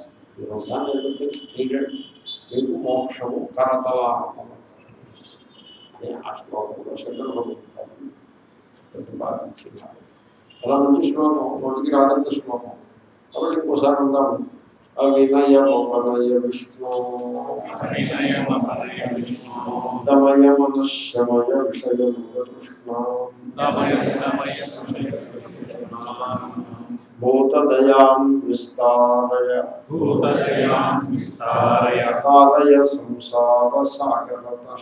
మీకు మోక్షము కరతలాపము అని ఆ శ్లోకంలో శంకర భగవంతుడు ప్రతిపాదించినారు అలా మంచి శ్లోకం నోటికి రాదంత శ్లోకం కాబట్టి ఇంకోసారి ఉందాము అవినయ మోపనయ విష్ణు దమయ మనశమయ విషయ కృష్ణ భూతదయాం విస్తారయ కారయ సంసార సాగరత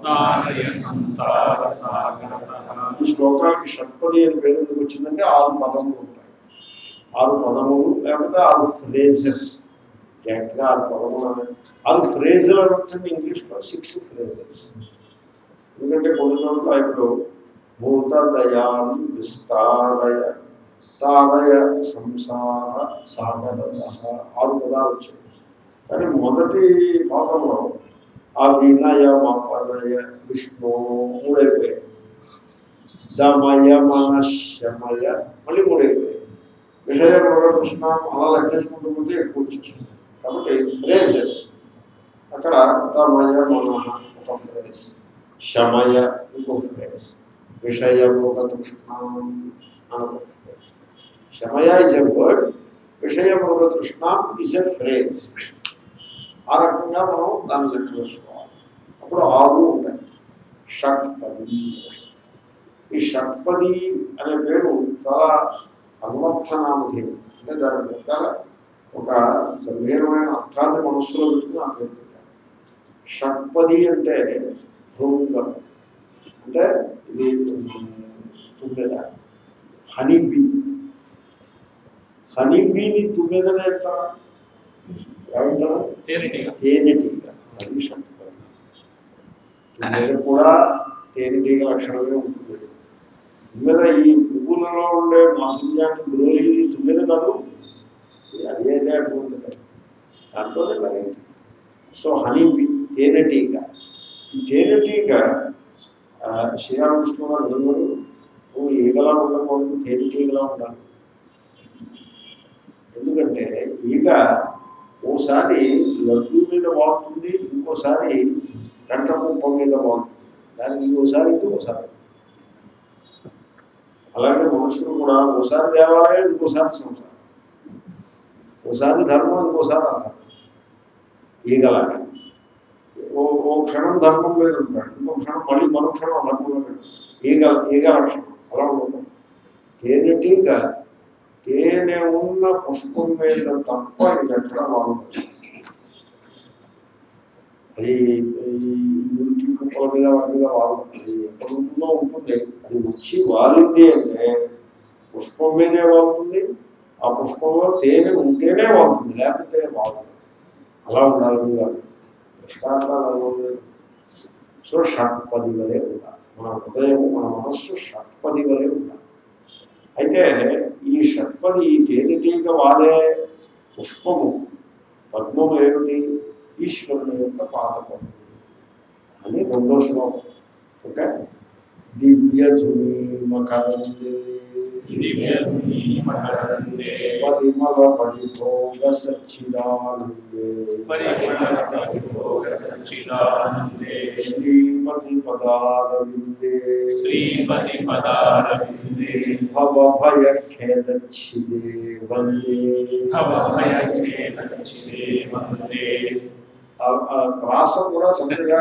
ఈ శ్లోకానికి షట్పది అని పేరు ఎందుకు వచ్చిందంటే ఆరు పదములు ఉంటాయి ఆరు పదములు లేకపోతే ఆరు ఫ్రేజెస్ ఎట్లా ఆరు పదములు అనే ఆరు ఫ్రేజులు అనొచ్చండి ఇంగ్లీష్లో సిక్స్ ఫ్రేజెస్ ఎందుకంటే కొన్ని చోట్ల ఇప్పుడు భూత దయాన్ విస్తారయ తారయ సంసార సాగర ఆరు పదాలు వచ్చాయి కానీ మొదటి భాగంలో ఆ వినయ మపనయ విష్ణు మూడైపోయాయి దమయ మనశమయ మళ్ళీ మూడైపోయాయి విషయ కృష్ణ అలా లెక్కేసుకుంటూ పోతే ఎక్కువ వచ్చేస్తుంది కాబట్టి ఫ్రేజెస్ అక్కడ దమయ మనః ఒక ఫ్రేజ్ శమయ ఇంకో ఫ్రేజ్ విషయముగ తృష్ణం అనొక ఫ్రేజ్ శమయ ఇస్ ఎ వర్డ్ విషయముగ తృష్ణం ఇస్ ఎ ఫ్రేజ్ ఆ రకంగా మనం దాన్ని లెక్క వేసుకోవాలి అప్పుడు ఆరు ఉంటాయి షట్పది ఈ షట్పది అనే పేరు చాలా అన్వర్థనామధేయం అంటే దాని వెనకాల ఒక గంభీరమైన అర్థాన్ని మనస్సులో పెట్టుకుని ఆ పేరు పెట్టారు షట్పది అంటే భృంగం అంటే ఇది తుమ్మెద హనీబీ హనీబీని తుమ్మెదనే అంటారా ఏమంటారు తేనెటీగ అది షట్పది తుమ్మెద కూడా తేనెటీగ లక్షణమే ఉంటుంది తుమ్మెద ఈ పువ్వులలో ఉండే మాధుర్యాన్ని గురవలేదు తుమ్మెద కాదు అది అయితే అటువంటిది దాంట్లోనే మరి సో హనీ బీ తేనెటీగ ఈ తేనెటీగ ఆ, శ్రీరామకృష్ణ గారు అన్నారు, నువ్వు ఈగలా ఉండకూడదు తేనెటీగలా ఉండాలి ఎందుకంటే ఈగ ఓసారి లడ్డు మీద వాడుతుంది ఇంకోసారి కంట కుప్ప మీద వాడుతుంది దానికి ఇంకోసారి ఇంకోసారి అలాగే మనుషులు కూడా ఓసారి దేవాలయం ఇంకోసారి సంసారం ఓసారి ధర్మం ఇంకోసారి ఆధారం ఈగలాగా ఓ ఓ క్షణం ధర్మం మీద ఉంటాడు ఇంకో క్షణం మళ్ళీ మరో క్షణం అధర్మంలో ఉంటాడు ఈగ ఈగ లక్షణం అలా ఉంటుంది తేనెటీగ తేనె ఉన్న పుష్పం మీద తప్ప ఇంకెక్కడ బాగుంటుంది అది ఈ మురికి కుప్పల మీద వాటి మీద వాడుతుంది ఎక్కడ ఉంటుందో ఉంటుంది అది వచ్చి వాలింది అంటే పుష్పం మీదే వాడుతుంది ఆ పుష్పంలో తేనె ఉంటేనే వాడుతుంది లేకపోతే వాడుతుంది అలా ఉండాలి మీరు దృష్టాంతాలు అలా ఉండదు. సో షట్పది వలె ఉండాలి మన హృదయం మన మనస్సు షట్పది వలె ఉండాలి అయితే ఈ షట్పది ఈ తేనెటీగ వాడే పుష్పము పద్మము ఏమిటి ఈశ్వరుని యొక్క పాదకం అని రెండో శ్లోకం ఓకే దివ్య ధుని మకరందే పరిమళ పరిభోగ సచ్చిదానందే శ్రీమతి పదారవిందే శ్రీమతి పదారవిందే భవ భయ ఖేదచ్చిదే వందే భవ భయఖేదచ్చిదే వందే ఆ ఆ ప్రాస కూడా చక్కగా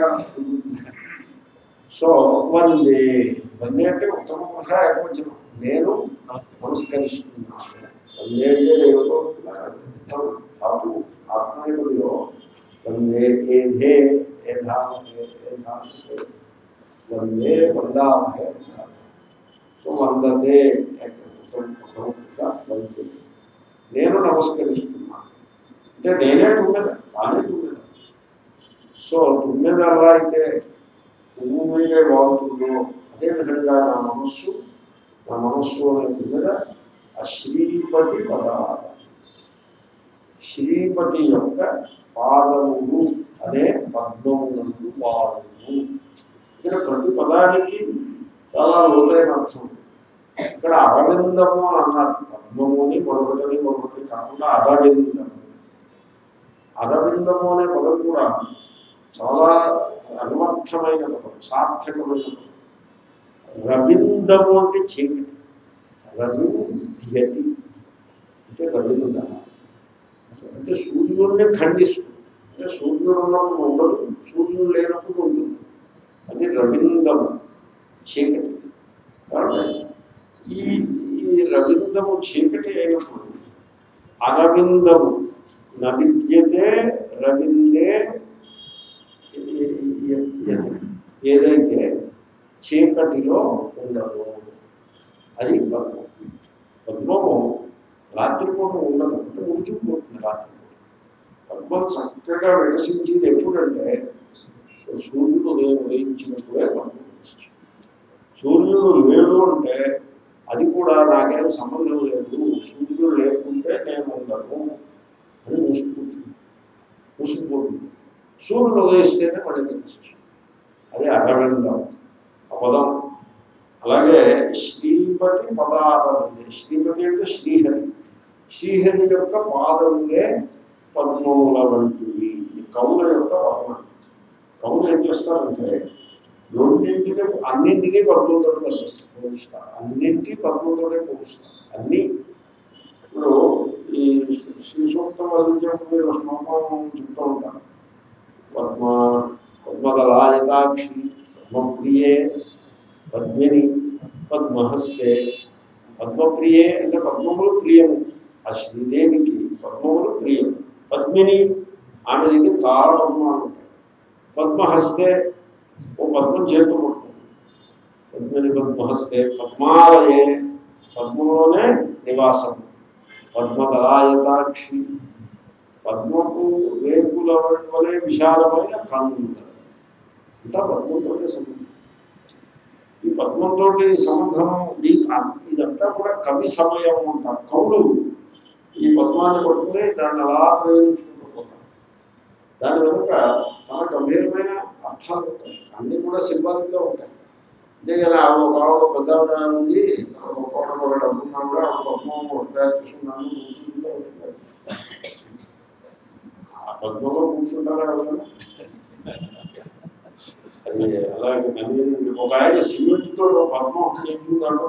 సో వందే వందే అంటే ఉత్తమ పురుష ఏకవచనం నేను నమస్కరిస్తున్నాను వందే అంటే ఏమిటో ధాతు ఆత్మీయుడిలో వందే ఏధే ఏధామహే ఏధామహే వందే వందామహే సో వందతే నమస్కరం ప్రథమ పురుష వందే నేను నమస్కరిస్తున్నాను అంటే నేనే తుమ్మెద నానే తుమ్మెద సో తుమ్మెద ఎలా అయితే పువ్వు మీదే బాగుంటుందో అదేవిధంగా నా మనస్సు నా మనస్సు అనే తుమ్మెద ఆ శ్రీపతి పదార్థ శ్రీపతి యొక్క పాదములు అనే పద్మమునందు పాదము ఇక్కడ ప్రతి పదానికి చాలా లోతైన అర్థం ఉంది. ఇక్కడ అరవిందము అని అన్నారు పద్మము అని మరొకటిని మరొకటి కాకుండా అరవిందము అరవిందము అనే పదం కూడా చాలా అన్వర్థమైన పదం సార్థకమైన పదం రవిందము అంటే చీకటి రవింద్యతి అంటే రవింద అంటే సూర్యుడిని ఖండిస్తుంది అంటే సూర్యుడు ఉన్నప్పుడు ఉండదు సూర్యుడు లేనప్పుడు ఉంటుంది అది రవిందము చీకటి కాబట్టి ఈ ఈ రవిందము చీకటి అయినప్పుడు అరవిందము నవిద్యతే రవిందే ఏదైతే చీకటిలో ఉండదు అది పద్మం పద్మము రాత్రిపూట ఉండదు అంటే ముడుచుకుపోతుంది రాత్రిపూట పద్మం చక్కగా వికసించింది ఎప్పుడంటే సూర్యుడు నేను ఉదయించినప్పుడే పద్మం వికసించింది. సూర్యుడు లేడు అంటే అది కూడా నాకేం సంబంధం లేదు సూర్యుడు లేకుంటే నేను ఉండను అని మూసుకుంటుంది మూసుకుపోతుంది సూర్యుడు ఉదయిస్తేనే మళ్ళీ వికసిస్తుంది అది అరవిందం అపదం అలాగే శ్రీపతి పదార్థం శ్రీపతి అంటే శ్రీహరి శ్రీహరి యొక్క పాదములే పద్మముల వంటివి ఇది కవుల యొక్క వర్ణన కవులు ఏం చేస్తారంటే రెండింటిని అన్నింటినీ పద్మంతో కల్పిస్తారు పోలుస్తారు అన్నింటి పద్మంతోనే పోలుస్తారు అన్ని ఇప్పుడు ఈ శ్రీ సూక్తం వదిలించినప్పుడు మీరు శ్లోకం చెప్తూ ఉంటారు పద్మ పద్మదలాయతాక్షి పద్మప్రియే పద్మిని పద్మహస్తే పద్మప్రియే అంటే పద్మములు ప్రియము ఆ శ్రీదేవికి పద్మములు ప్రియం పద్మిని ఆమె దగ్గర చాలా పద్మాలు ఉంటాయి పద్మహస్తే ఓ పద్మం చేతు పడుతుంది పద్మిని పద్మహస్తే పద్మాలయే పద్మంలోనే నివాసం పద్మదలాయతాక్షి పద్మకు రేకుల వలె విశాలమైన కన్ను అంతా పద్మంతోనే సంబంధం ఈ పద్మంతో సంబంధం దీ- ఇదంతా కూడా కవి సమయం అంటారు కవులు ఈ పద్మాన్ని పట్టుకుని దాన్ని అలా ప్రయోగించుకుంటూ పోతారు దాని వెనుక చాలా గంభీరమైన అర్థాలు ఉంటాయి అన్నీ కూడా సింబాలిక్గా ఉంటాయి అంతేగాని ఆవిడ ఒక ఆవిడ పెద్ద ఆవిడ ఉంది ఒక ఆవిడ ఒక డబ్బున్నా కూడా ఆవిడ పద్మం ఒక తయారు చేసుకున్నాను కూర్చుంటూ ఉంటారు. ఆ పద్మంలో కూర్చుంటారా ఎవరైనా అది అలాగే మళ్ళీ ఒక ఆయన సిమెంట్ తో ఒక పద్మం చేయించుకుంటాడు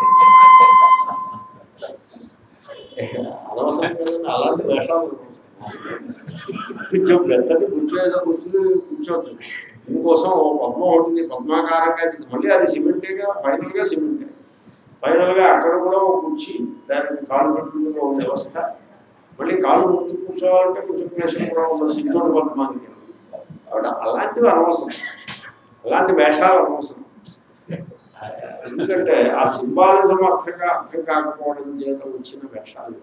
అనవసరం కదండి అలాంటి వేషాలు కొంచెం పెద్దది కూర్చోేదో కూర్చుని కూర్చోవచ్చు దీనికోసం ఓ పద్మం ఉంటుంది పద్మాకారంగా ఇది మళ్ళీ అది సిమెంటేగా ఫైనల్ గా సిమెంటే ఫైనల్ గా అక్కడ కూడా ఒక కుర్చీ దానికి కాలు పెట్టుకునే ఒక వ్యవస్థ మళ్ళీ కాలు ముచ్చు కూర్చోవాలంటే కొంచెం ప్లేషన్ కూడా ఉండదు సిద్ధోడు పద్మానికి ఆవిడ అలాంటివి అనవసరం అలాంటి వేషాలు అనవసరం ఎందుకంటే ఆ సింబాలిజం అర్థం కా- అర్థం కాకపోవడం చేత వచ్చిన వేషాలు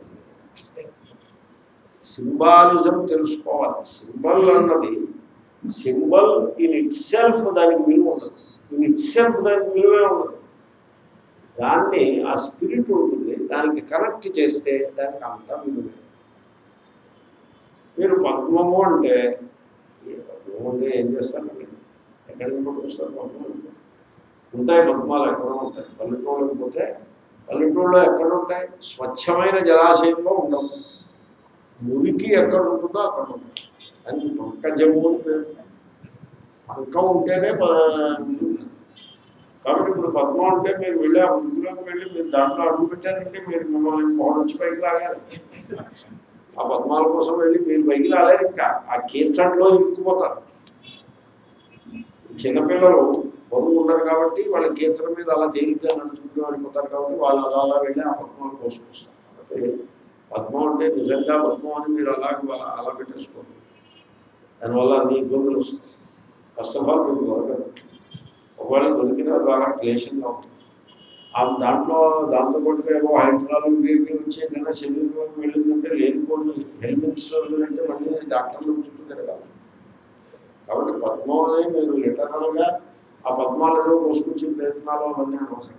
సింబాలిజం తెలుసుకోవాలి సింబల్ అన్నది సింబల్ ఇన్ ఇట్ సెల్ఫ్ దానికి విలువ ఉండదు ఇన్ ఇట్ సెల్ఫ్ దానికి విలువే ఉండదు దాన్ని ఆ స్పిరిట్ ఉంటుంది దానికి కనెక్ట్ చేస్తే దానికి అంతా విలువే మీరు పద్మము అంటే ఏ పద్మము అంటే ఏం చేస్తారండి ఎక్కడికి పట్టుకొస్తారు పద్మం ఉంటాయి పద్మాలు ఎక్కడ ఉంటాయి పల్లెటూళ్ళకి పోతే పల్లెటూళ్ళలో ఎక్కడ ఉంటాయి స్వచ్ఛమైన జలాశయంలో ఉండవు మురికి ఎక్కడ ఉంటుందో అక్కడ ఉంటుంది దానికి పంక జమ్ము అని పేరు పంక ఉంటేనే ప- ఉంటుంది. కాబట్టి ఇప్పుడు పద్మం అంటే మీరు వెళ్ళి ఆ మురికిలోకి వెళ్ళి మీరు దాంట్లో అడుగు పెట్టారంటే మీరు మిమ్మల్ని మొహం వచ్చి పైకి లాగాలి ఆ పద్మాల కోసం వెళ్ళి మీరు పైకి రాలేరు ఇంకా ఆ కీర్చంట్లో ఇరుక్కుపోతారు చిన్నపిల్లలు బరువు ఉండరు కాబట్టి వాళ్ళ కీర్చన మీద అలా తేలిగ్గా నడుచుకుంటూ వెళ్ళిపోతారు కాబట్టి వాళ్ళు అలా అలా వెళ్ళి ఆ పద్మాలు కోసుకొస్తారు కాబట్టి పద్మం అంటే నిజంగా పద్మం అని మీరు అలాగే అలా- అలా పెట్టేసుకోండి దానివల్ల అన్ని ఇబ్బందులు వస్తాయి ఫస్ట్ ఆఫ్ ఆల్ మీకు దొరకదు ఒకవేళ దొరికినా బాగా క్లేశంగా ఉంటుంది ఆ దాంట్లో దాంతో పాటుగా ఏమో హైడ్రాలు ఇవి వచ్చి ఏదైనా శరీరంలోకి వెళ్ళిందంటే లేనిపోని హెల్మెట్స్ అంటే మళ్ళీ డాక్టర్లు చుట్టూ తిరగాలి కాబట్టి పద్మాలని మీరు లిటరల్గా ఆ పద్మాలలో మోసుకొచ్చే ప్రయత్నాలు అవన్నీ అనవసరం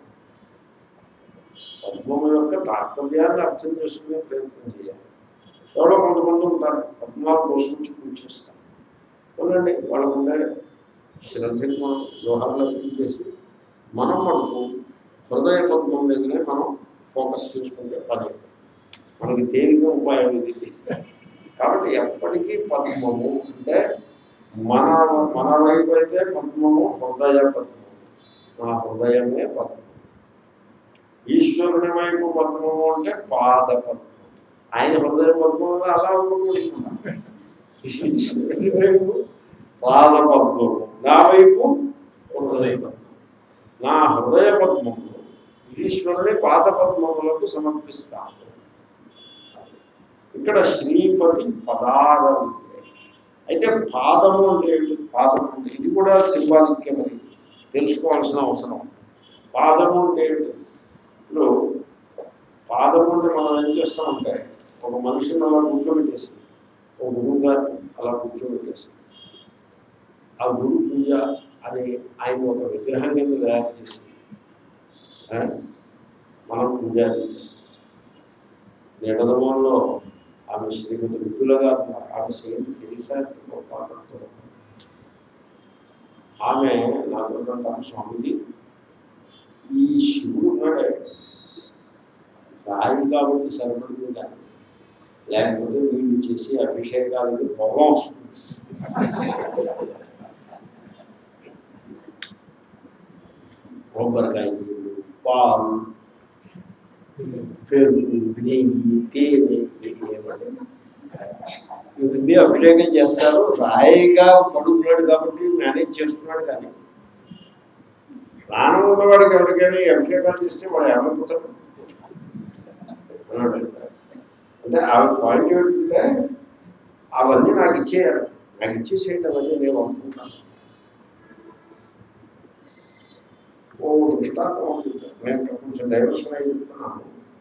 పద్మము యొక్క తాత్పర్యాన్ని అర్థం చేసుకునే ప్రయత్నం చేయాలి ఎవరో కొంతమంది ఉంటారు పద్మాలు మోసుకొచ్చి పూజ చేస్తారు అవునండి వాళ్ళకు ఉండే శ్రద్ధకి మనం వ్యవహారాలు అభివృద్ధి చేసి మనం మనకు హృదయ పద్మం మీదనే మనం ఫోకస్ చేసుకుంటే పని మనకి తేలిక ఉపాయం ఇది కాబట్టి ఎప్పటికీ పద్మము అంటే మన మన వైపు అయితే పద్మము హృదయ పద్మము నా హృదయమే పద్మము ఈశ్వరుని వైపు పద్మము అంటే పాద పద్మం ఆయన హృదయ పద్మం అలా ఉండకూడదు ఈశ్వరుని వైపు పాద పద్మము నా వైపు హృదయ పద్మం నా హృదయ పద్మము ఈశ్వరుని పాద పద్మములకు సమర్పిస్తాను ఇక్కడ శ్రీపతి పదారం అయితే పాదము అంటే ఏంటి పాదము అంటే ఇది కూడా సింబాలిక్ మరి తెలుసుకోవాల్సిన అవసరం పాదము అంటే ఏంటి ఇప్పుడు పాదము అంటే మనం ఏం చేస్తామంటే ఒక మనిషిని అలా కూర్చోబెట్టేసి ఒక గురువు గారిని అలా కూర్చోబెట్టేసి ఆ గురు పూజ అని ఆయన ఒక విగ్రహం కింద తయారు చేసి ఆ, మనం పూజ చేస్తాం నిడదమంలో ఆమె శ్రీమతి విద్యులగా ఉన్నారు ఆమె శ్రీమతి తెలిసా గొప్ప ఆమె నాతో అంటాను స్వామిజీ ఈ శివుడు ఉన్నాడే రాయి కాబట్టి సరిపడుతుంది కానీ లేకపోతే వీళ్ళు చేసి అభిషేకాలకు భోగం వస్తుంది కొబ్బరికాయ నీళ్ళు, పాలు పెరుగు నెయ్యి తేనె ఏమంటే ఇవన్నీ అభిషేకం చేస్తారు రాయిగా పడుకున్నాడు కాబట్టి మేనేజ్ చేస్తున్నాడు కానీ ప్రాణం ఉన్నవాడికి ఎవరికైనా ఈ అభిషేకాలు చేస్తే వాడు ఏమైపోతాడు అన్నాడు అంటే ఆ పాయింట్ ఏంటంటే అవన్నీ నాకు ఇచ్చేయాలి నాకు ఇచ్చేసేయండి అవన్నీ నేను అనుకుంటాను ఓ దృష్టాంతం ఉంటుంది నేను ఇక్కడ కొంచెం డైవర్షన్ అయి చెప్తున్నాను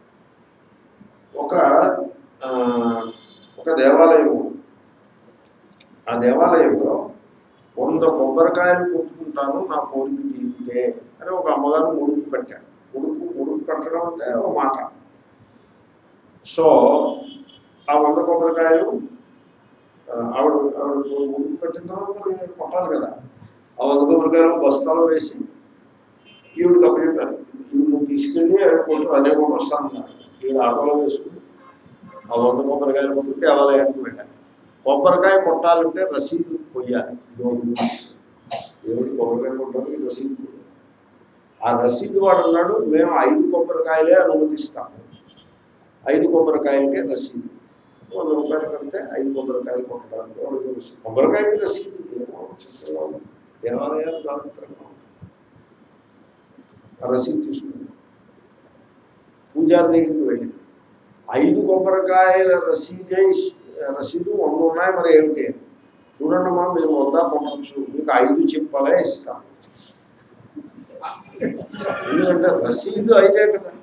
ఒక ఆ, ఒక దేవాలయం ఉంది. ఆ దేవాలయంలో వంద కొబ్బరికాయలు కొట్టుకుంటాను నా కోరిక తీరితే అని ఒక అమ్మగారు ముడుపు పెట్టాడు ముడుపు ముడుపు కట్టడం అంటే ఒక మాట సో ఆ వంద కొబ్బరికాయలు ఆ, ఆవిడ ఆవిడ ముడుపు పెట్టిన తర్వాత నేను కొట్టాలి కదా ఆ వంద కొబ్బరికాయలు బస్తాలో వేసి ఈవిడికి అప్పచెప్పాను ఈవిడ నువ్వు తీసుకెళ్ళి కొట్టు అదే కొట్టు వస్తానన్నారు ఈవిడ ఆటోలో వేసుకుని ఆ వంద కొబ్బరికాయలు కొట్టుకుంటే దేవాలయానికి వెళ్ళాను కొబ్బరికాయ కొట్టాలంటే రసీదు పొయ్యాలి దేవుడు దేవుడు కొబ్బరికాయ కొట్టాలి రసీదు పొయ్యాలి. ఆ రసీదు వాడు అన్నాడు మేము ఐదు కొబ్బరికాయలే అనుమతిస్తాము ఐదు కొబ్బరికాయలకే రసీదు వంద రూపాయలు కడితే ఐదు కొబ్బరికాయలు కొట్టడానికి వాడికి రసీదు కొబ్బరికాయకి రసీదు ఏమో చిత్రంగా ఉంది. దేవాలయాలు దాంట్లో ఆ రసీదు తీసుకుంది పూజారి దగ్గరికి వెళ్ళింది ఐదు కొబ్బరికాయల రసీదే ఇస్- రసీదు వంద ఉన్నాయి మరి ఏమిటి చూడండమ్మా మీరు వంద కొట్టచ్చు మీకు ఐదు చిప్పలే ఇస్తాం ఎందుకంటే రసీదు అయితే కదా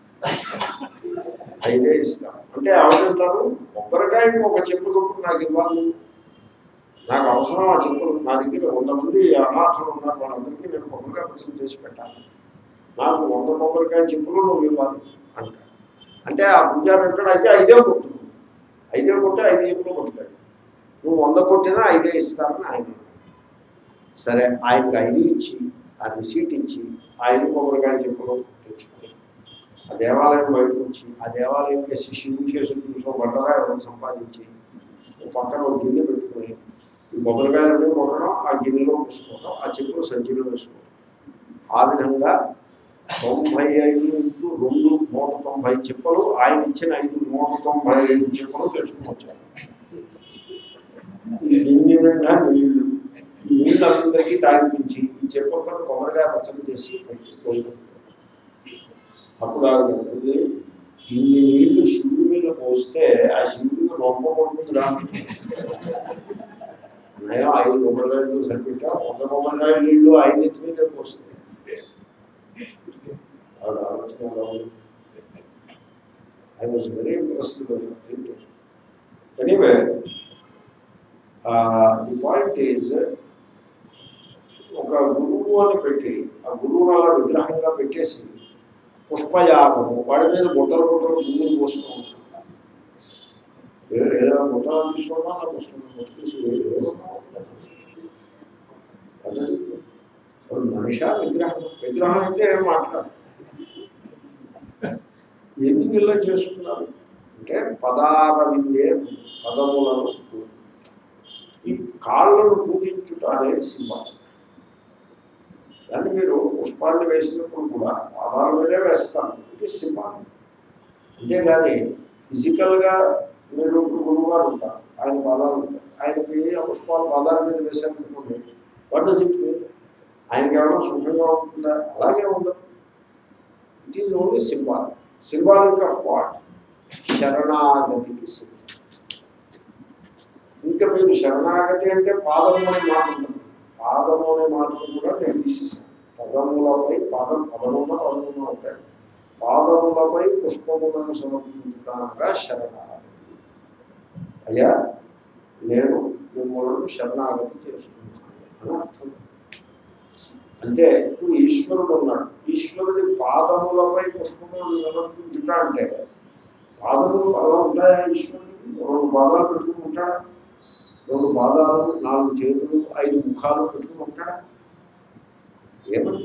ఐదే ఇస్తాం అంటే ఆవిడంటారు కొబ్బరికాయకి ఒక చెప్పు చొప్పున నాకు ఇవ్వాలి నాకు అవసరం ఆ చెప్పులు నా దగ్గర వంద మంది అనాథులు ఉన్నారు వాళ్ళందరికీ నేను కొబ్బరికాయ పచ్చడి చేసి పెట్టాలి నాకు వంద కొబ్బరికాయ చెప్పులు నువ్వు ఇవ్వాలి అంటాడు అంటే ఆ పూజారి అంటాడు అయితే ఐదే కొట్టు ఐదే కొట్టి ఐదు చెప్పులు కొట్టాడు నువ్వు వంద కొట్టినా ఐదే ఇస్తానని ఆయన అన్నాడు. సరే ఆయనకి ఐదు ఇచ్చి ఆ రిసీట్ ఇచ్చి ఆ ఐదు కొబ్బరికాయ చెప్పులు తెచ్చుకుని ఆ దేవాలయం బయటకు వచ్చి ఆ దేవాలయం చేసి శివుడి కేసు చూసిన బండరాయి సంపాదించి ఓ పక్కన ఒక గిన్నె పెట్టుకుని ఈ కొబ్బరికాయలన్నీ కొట్టడం ఆ గిన్నెలో వేసుకోవడం ఆ చెప్పులు సంచిలో వేసుకోవడం ఆ విధంగా తొంభై ఐదు ఇంటూ రెండు నూట తొంభై చెప్పలు ఆయన ఇచ్చిన ఐదు నూట తొంభై ఐదు చెప్పలు తెచ్చుకుని వచ్చారు ఈ గిన్నె నిండా నీళ్లు ఈ నీళ్ళందరికీ తాగిపించి ఈ చెప్పలు కొబ్బరికాయ పచ్చడి చేసి పెట్టి పోయారు. అప్పుడు ఆవిడ అంటుంది, ఇన్ని నీళ్లు శివుడి మీద పోస్తే ఆ శివుడికి రొమ్మ కొడుతుంది రా నయం ఐదు కొబ్బరికాయలు సరిపెట్టా వంద కొబ్బరికాయల నీళ్లు ఐదు ఎత్తి మీద పోస్తుంది ఆవిడ ఆలోచన ఎలా ఉంది I was very interested thinking anyway the point is ఒక గురువు అని పెట్టి ఆ గురువును అలా విగ్రహంగా పెట్టేసి పుష్పయాగము వాడి మీద బుట్టలు బుట్టలు ముందుకు పోస్తూ ఉంటాం ఏ- ఏదో బుట్టలు తీసుకున్నా నాకు వస్తుంది బుట్ట తీసి ఏ- ఏదో అదే. ఒక మనిష విగ్రహం విగ్రహం అయితే ఏం మాట్లాడు ఎందుకు ఇలా చేస్తున్నారు అంటే పదార విందే పదములను పూజించుట. ఈ కాళ్ళను పూజించుట అనేది సింబల్ దాన్ని మీరు పుష్పాన్ని వేసినప్పుడు కూడా పాదాల మీదే వేస్తాను ఇది సింబల్ అంతేగాని ఫిజికల్గా మీరు ఇప్పుడు గురువు గారు ఉంటారు ఆయన పాదాలు ఉంటాయి ఆయనకి ఆ పుష్పాలు పాదాల మీద వేశారనుకోండి వాట్ డస్ ఇట్ మీన్ ఆయనకి ఏమైనా సుఖంగా ఉంటుందా అలాగే ఉండదు it is only symbol symbolic of what శరణాగతికి సింబల్ ఇంకా మీరు శరణాగతి అంటే పాదము అనే మాట ఉంటుంది పాదము అనే మాటను కూడా నేను తీసేసాను పదములపై పాదం పదమున్న పదమున్న ఉంటాయి పాదములపై పుష్పములను సమర్పించుతానగా శరణాగతి అయ్యా నేను మిమ్మల్ని శరణాగతి చేస్తున్నాను అని అర్థం అంటే ఇప్పుడు ఈశ్వరుడు ఉన్నాడు ఈశ్వరుడి పాదములపై పుష్పములను సమర్పించుట అంటే పాదములు అలా ఉంటాయా ఈశ్వరుడికి రెండు పాదాలు పెట్టుకుని ఉంటాడా రెండు పాదాలు నాలుగు చేతులు ఐదు ముఖాలు పెట్టుకుని ఉంటాడా ఏమని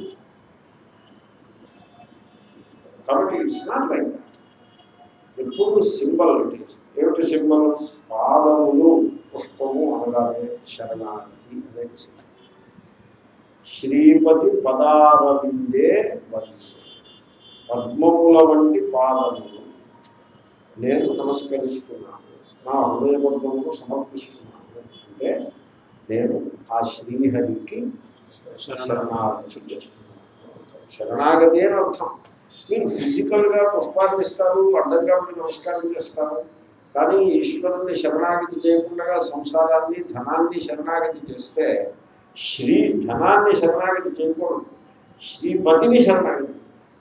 కాబట్టి ఇట్స్ నాట్ లైక్ దాట్ ఎప్పుడు సింబల్ ఇట్ ఈస్ ఏమిటి సింబల్ పాదములు పుష్పము అనగానే శరణాగతి అనేది సింబల్ శ్రీపతి పదారవిందే వందే పద్మముల వంటి పాదములు నేను నమస్కరిస్తున్నాను నా హృదయ పద్మమును సమర్పిస్తున్నాను అంటే నేను ఆ శ్రీహరికి శరణాగతి చేస్తున్నాను శరణాగతి అని అర్థం మీరు ఫిజికల్గా పుష్పాన్ని ఇస్తారు అడ్డంగా ఉండి నమస్కారం చేస్తారు కానీ ఈశ్వరుని శరణాగతి చేయకుండా సంసారాన్ని ధనాన్ని శరణాగతి చేస్తే శ్రీ ధనాన్ని శరణాగతి చేయకూడదు శ్రీపతిని శరణాగతి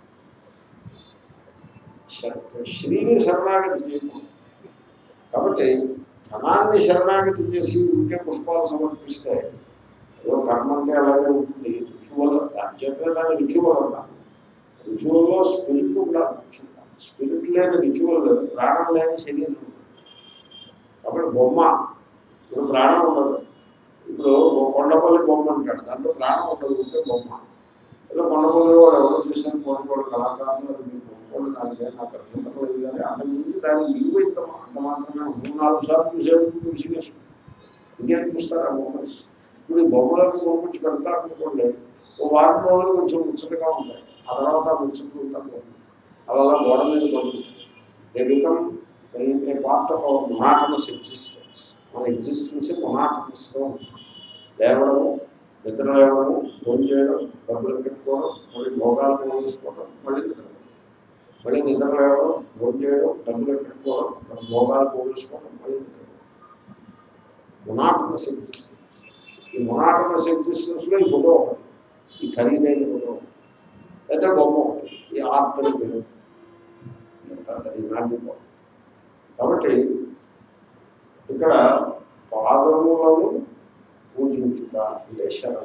శ- శ్రీని శరణాగతి చేయకూడదు కాబట్టి ధనాన్ని శరణాగతి చేసి ఉంటే పుష్పాలు సమర్పిస్తే ఏదో కర్మ అంటే అలాగే ఉంటుంది రిచువల్ దాని చెప్పిన దాన్ని రిచువల్ అన్నారు రిచువల్లో స్పిరిట్ ఉండాలి స్పిరిట్ లేని రిచువల్ ప్రాణం లేని శరీరం ఉండదు. కాబట్టి బొమ్మ ఇప్పుడు ప్రాణం ఉండదు ఇప్పుడు ఓ కొండపల్లి బొమ్మ అంటాడు దాంట్లో ప్రాణం ఉండదు ఉంటే బొమ్మ ఏదో కొండపల్లి వాడు ఎవరో చేసిన కొండపల్లి కళాకారులు అది మీకు కొండపల్లి దానికి నాకు అభ్యంతరం లేదు కానీ అంత ముందు దాని విలువ ఇంత అంత మాత్రమే మూడు నాలుగు సార్లు చూసేందుకు చూసి ఇంకేం చూస్తారు ఆ బొమ్మలు ఇప్పుడు ఈ బొమ్మలకు బొమ్మచ్చి పెడతారు అనుకోండి ఓ వారం రోజులు కొంచెం ముచ్చటగా ఉంటాయి ఆ తర్వాత ఆ ముచ్చట్లు ఉంటారు అలా అలా గోడ మీద పడుతుంది they become a part of our monotonous existence మన ఎగ్జిస్టెన్స్ మొనాటనస్గా ఉంటుంది లేవడము నిద్ర లేవడము ఫోన్ చేయడం డబ్బులు పెట్టుకోవడం మళ్ళీ భోగాలు పోగేసుకోవడం మళ్ళీ నిద్ర మళ్ళీ నిద్ర లేవడం ఫోన్ చేయడం డబ్బులు పెట్టుకోవడం మళ్ళీ భోగాలు పోగేసుకోవడం మళ్ళీ నిద్ర మొనాటనస్ ఎగ్జిస్టెన్స్ ఈ మొనాటనస్ ఎగ్జిస్టెన్స్లో ఈ ఫోటో ఒకటి ఈ ఖరీదైన ఫోటో లేదా బొమ్మ ఒకటి ఈ ఆర్ట్ అని పేరు అది నాటి బొమ్మ. కాబట్టి ఇక్కడ పాదములను పూజించుట అంటే శరణ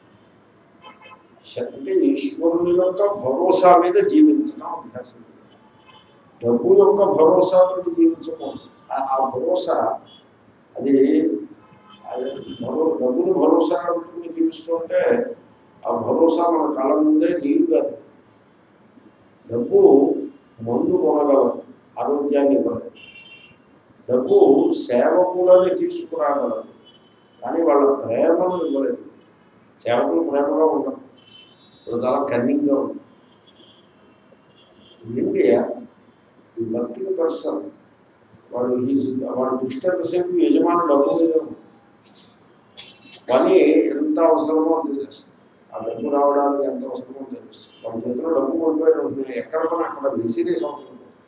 శ- అంటే ఈశ్వరుని యొక్క భరోసా మీద జీవించడం అభ్యాసం డబ్బు యొక్క భరోసాతో జీవించకూడదు ఆ- ఆ భరోసా అది అది భరో డబ్బును భరోసా పెట్టుకుని జీవిస్తుంటే ఆ భరోసా మన కళ్ళ ముందే నీరు కాదు డబ్బు మందు కొనగలదు ఆరోగ్యాన్ని ఇవ్వలేదు డబ్బు సేవకులని తీసుకురాగలదు కానీ వాళ్ళ ప్రేమను ఇవ్వలేదు సేవకులు ప్రేమగా ఉండరు ఇప్పుడు చాలా కన్నింగ్గా ఉంది ఇండియా ఈ వర్కింగ్ పర్సన్ వాడు హీజ్ వాడు దృష్టి ఎంతసేపు యజమాని డబ్బు మీద ఉంది. పని ఎంత అవసరమో అంత చేస్తాడు ఆ డబ్బు రావడానికి ఎంత అవసరమో అంత చేస్తాడు వాళ్ళ చేతిలో డబ్బు కొనిపోయాడు ఉంటుంది. ఎక్కడ పని అక్కడ బిజీనెస్ అవుతుంది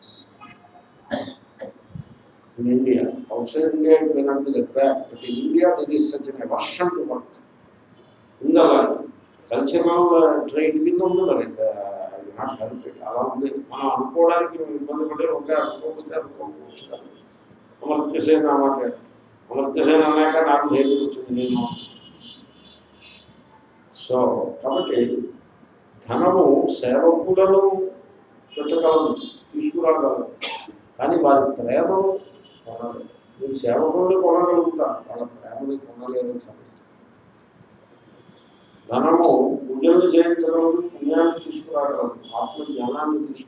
in India. Outside India, it may not be that bad, but in India, there is such an aversion to work. ఉందా కల్చరల్ ట్రైన్ కింద ఉండదు అది నాట్ హెల్ప్ ఇట్ అలా ఉంది మనం అనుకోవడానికి ఇబ్బంది పడి ఒకే అనుకోకపోతే అనుకోవచ్చు కాదు. అమర్త్యసేన మాట అమర్త్యసేన అన్నాక నాకు ధైర్యం వచ్చింది నేను సో కాబట్టి ధనము సేవకులను పెట్టగలదు తీసుకురాగలదు కానీ వారి ప్రేమను కొనలేదు మీరు సేవకుల్ని కొనగలుగుతారు వాళ్ళ ప్రేమని కొనలేదని సమస్య ధనము పూజలు చేయించగలదు పుణ్యాన్ని తీసుకురాగలదు ఆత్మ జ్ఞానాన్ని తీసుకురాగలదు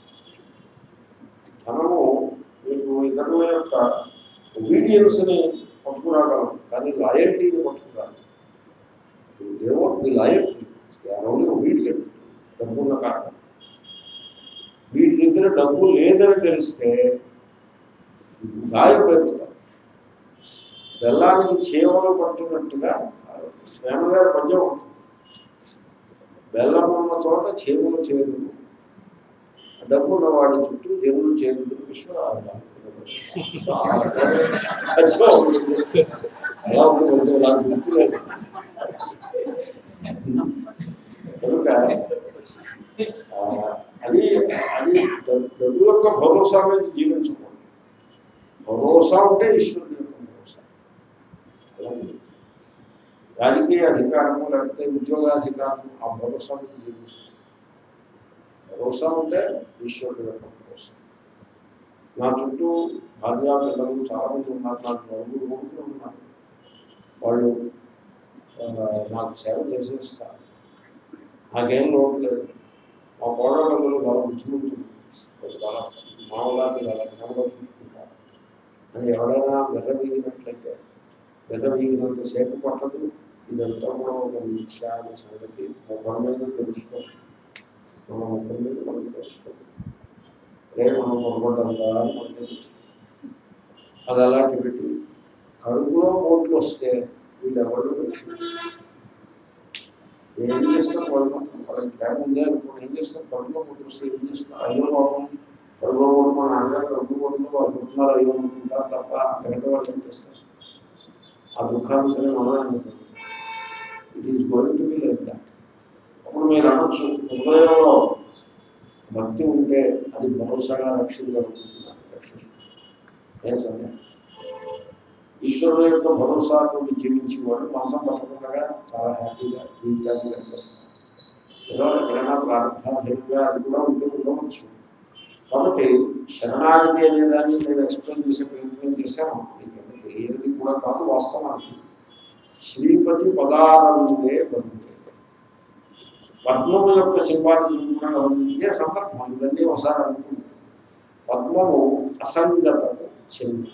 ధనము మీకు ఇతరుల యొక్క ఒబీడియన్స్ని పట్టుకురాగలదు కానీ లాయల్టీని పట్టుకురాదు దేవో మీ లాయల్టీ ఓన్లీ ఒబీడియంట్ డబ్బున్న కారణం వీటి దగ్గర డబ్బు లేదని తెలిస్తే గాయపడిపోతారు బెల్లానికి చేవలు పట్టినట్టుగా శ్యామగారి పద్యం ఉంటుంది. బెల్లం ఉన్న చోట చేవులు చేరులు డబ్బు ఉన్న వాడి చుట్టూ చేవులు చేరులు విశ్వరాజు పద్యం ఉంటుంది. ఎలా ఉంటుంది నాకు గుర్తులేదు కనుక ఆ, అది అది డబ్బు యొక్క భరోసా మీద జీవించకూడదు భరోసా ఉంటే ఈశ్వరుడు యొక్క భరోసా అలాగే రాజకీయ అధికారము లేకపోతే ఉద్యోగాధికారము ఆ భరోసా మీద జీవించాలి భరోసా ఉంటే ఈశ్వరుడు యొక్క భరోసా నా చుట్టూ భార్యా పిల్లలు చాలా మంది ఉన్నారు నాకు నలుగురు కొడుకులు ఉన్నారు వాళ్ళు ఆ, నాకు సేవ చేసేస్తారు నాకేం లోటు లేదు మా కోడళ్ళు చాలా బుద్ధిమంతులు వాళ్ళు చాలా మామూలాన్ని చాలా జ్ఞానంగా చూసుకుంటారు అని ఎవరైనా వెర్రవీగినట్లయితే వెర్రవీగినంతసేపు పట్టదు ఇదంతా కూడా ఒక మిథ్య అనే సంగతి ముఖం మీద తెలుస్తుంది మన ముఖం మీద మనకు తెలుస్తుంది రే మనం పొరపడ్డంతా మనకి తెలుస్తుంది అది అలాంటి పెట్టి కడుపులో ఓట్లు వస్తే వీళ్ళు ఎవరు తెలుసు ఏం చేస్తారు వాళ్ళు మాత్రం వాళ్ళకి ప్రేమ ఉంది అనుకోండి ఏం చేస్తారు కడుపులో ఓట్లు వస్తే ఏం చేస్తారు అయ్యో పాపం కడుపులో ఓటు మా నాన్నగారు కడుపు ఓట్లు వాళ్ళు ఉంటున్నారు అయ్యో అనుకుంటారు తప్ప అంతకంటే వాళ్ళు ఏం చేస్తారు ఆ దుఃఖాన్ని మనం it is going to be like that అప్పుడు మీరు అనొచ్చు హృదయంలో భక్తి ఉంటే అది భరోసాగా రక్షించగలుగుతుంది రక్షిస్తుంది ఏం సందేహం ఈశ్వరుడు యొక్క భరోసాతో జీవించి వాడు మాంసం పట్టకుండా చాలా హ్యాపీగా జీవితాన్ని కనిపిస్తారు ఏదో ఎక్కడైనా ప్రారంభంగా అది కూడా ఉంటే ఉండవచ్చు కాబట్టి శరణాగతి అనే దాన్ని నేను ఎక్స్ప్లెయిన్ చేసే ప్రయత్నం చేశాను మీకు ఏమీ తెలియనిది కూడా కాదు వాస్తవానికి శ్రీపతి పదారందే బంధువు పద్మము యొక్క సింబాలిజం కూడా గమనించే సందర్భం ఇవన్నీ ఒకసారి అనుకుంది పద్మము అసంగతకు చెంది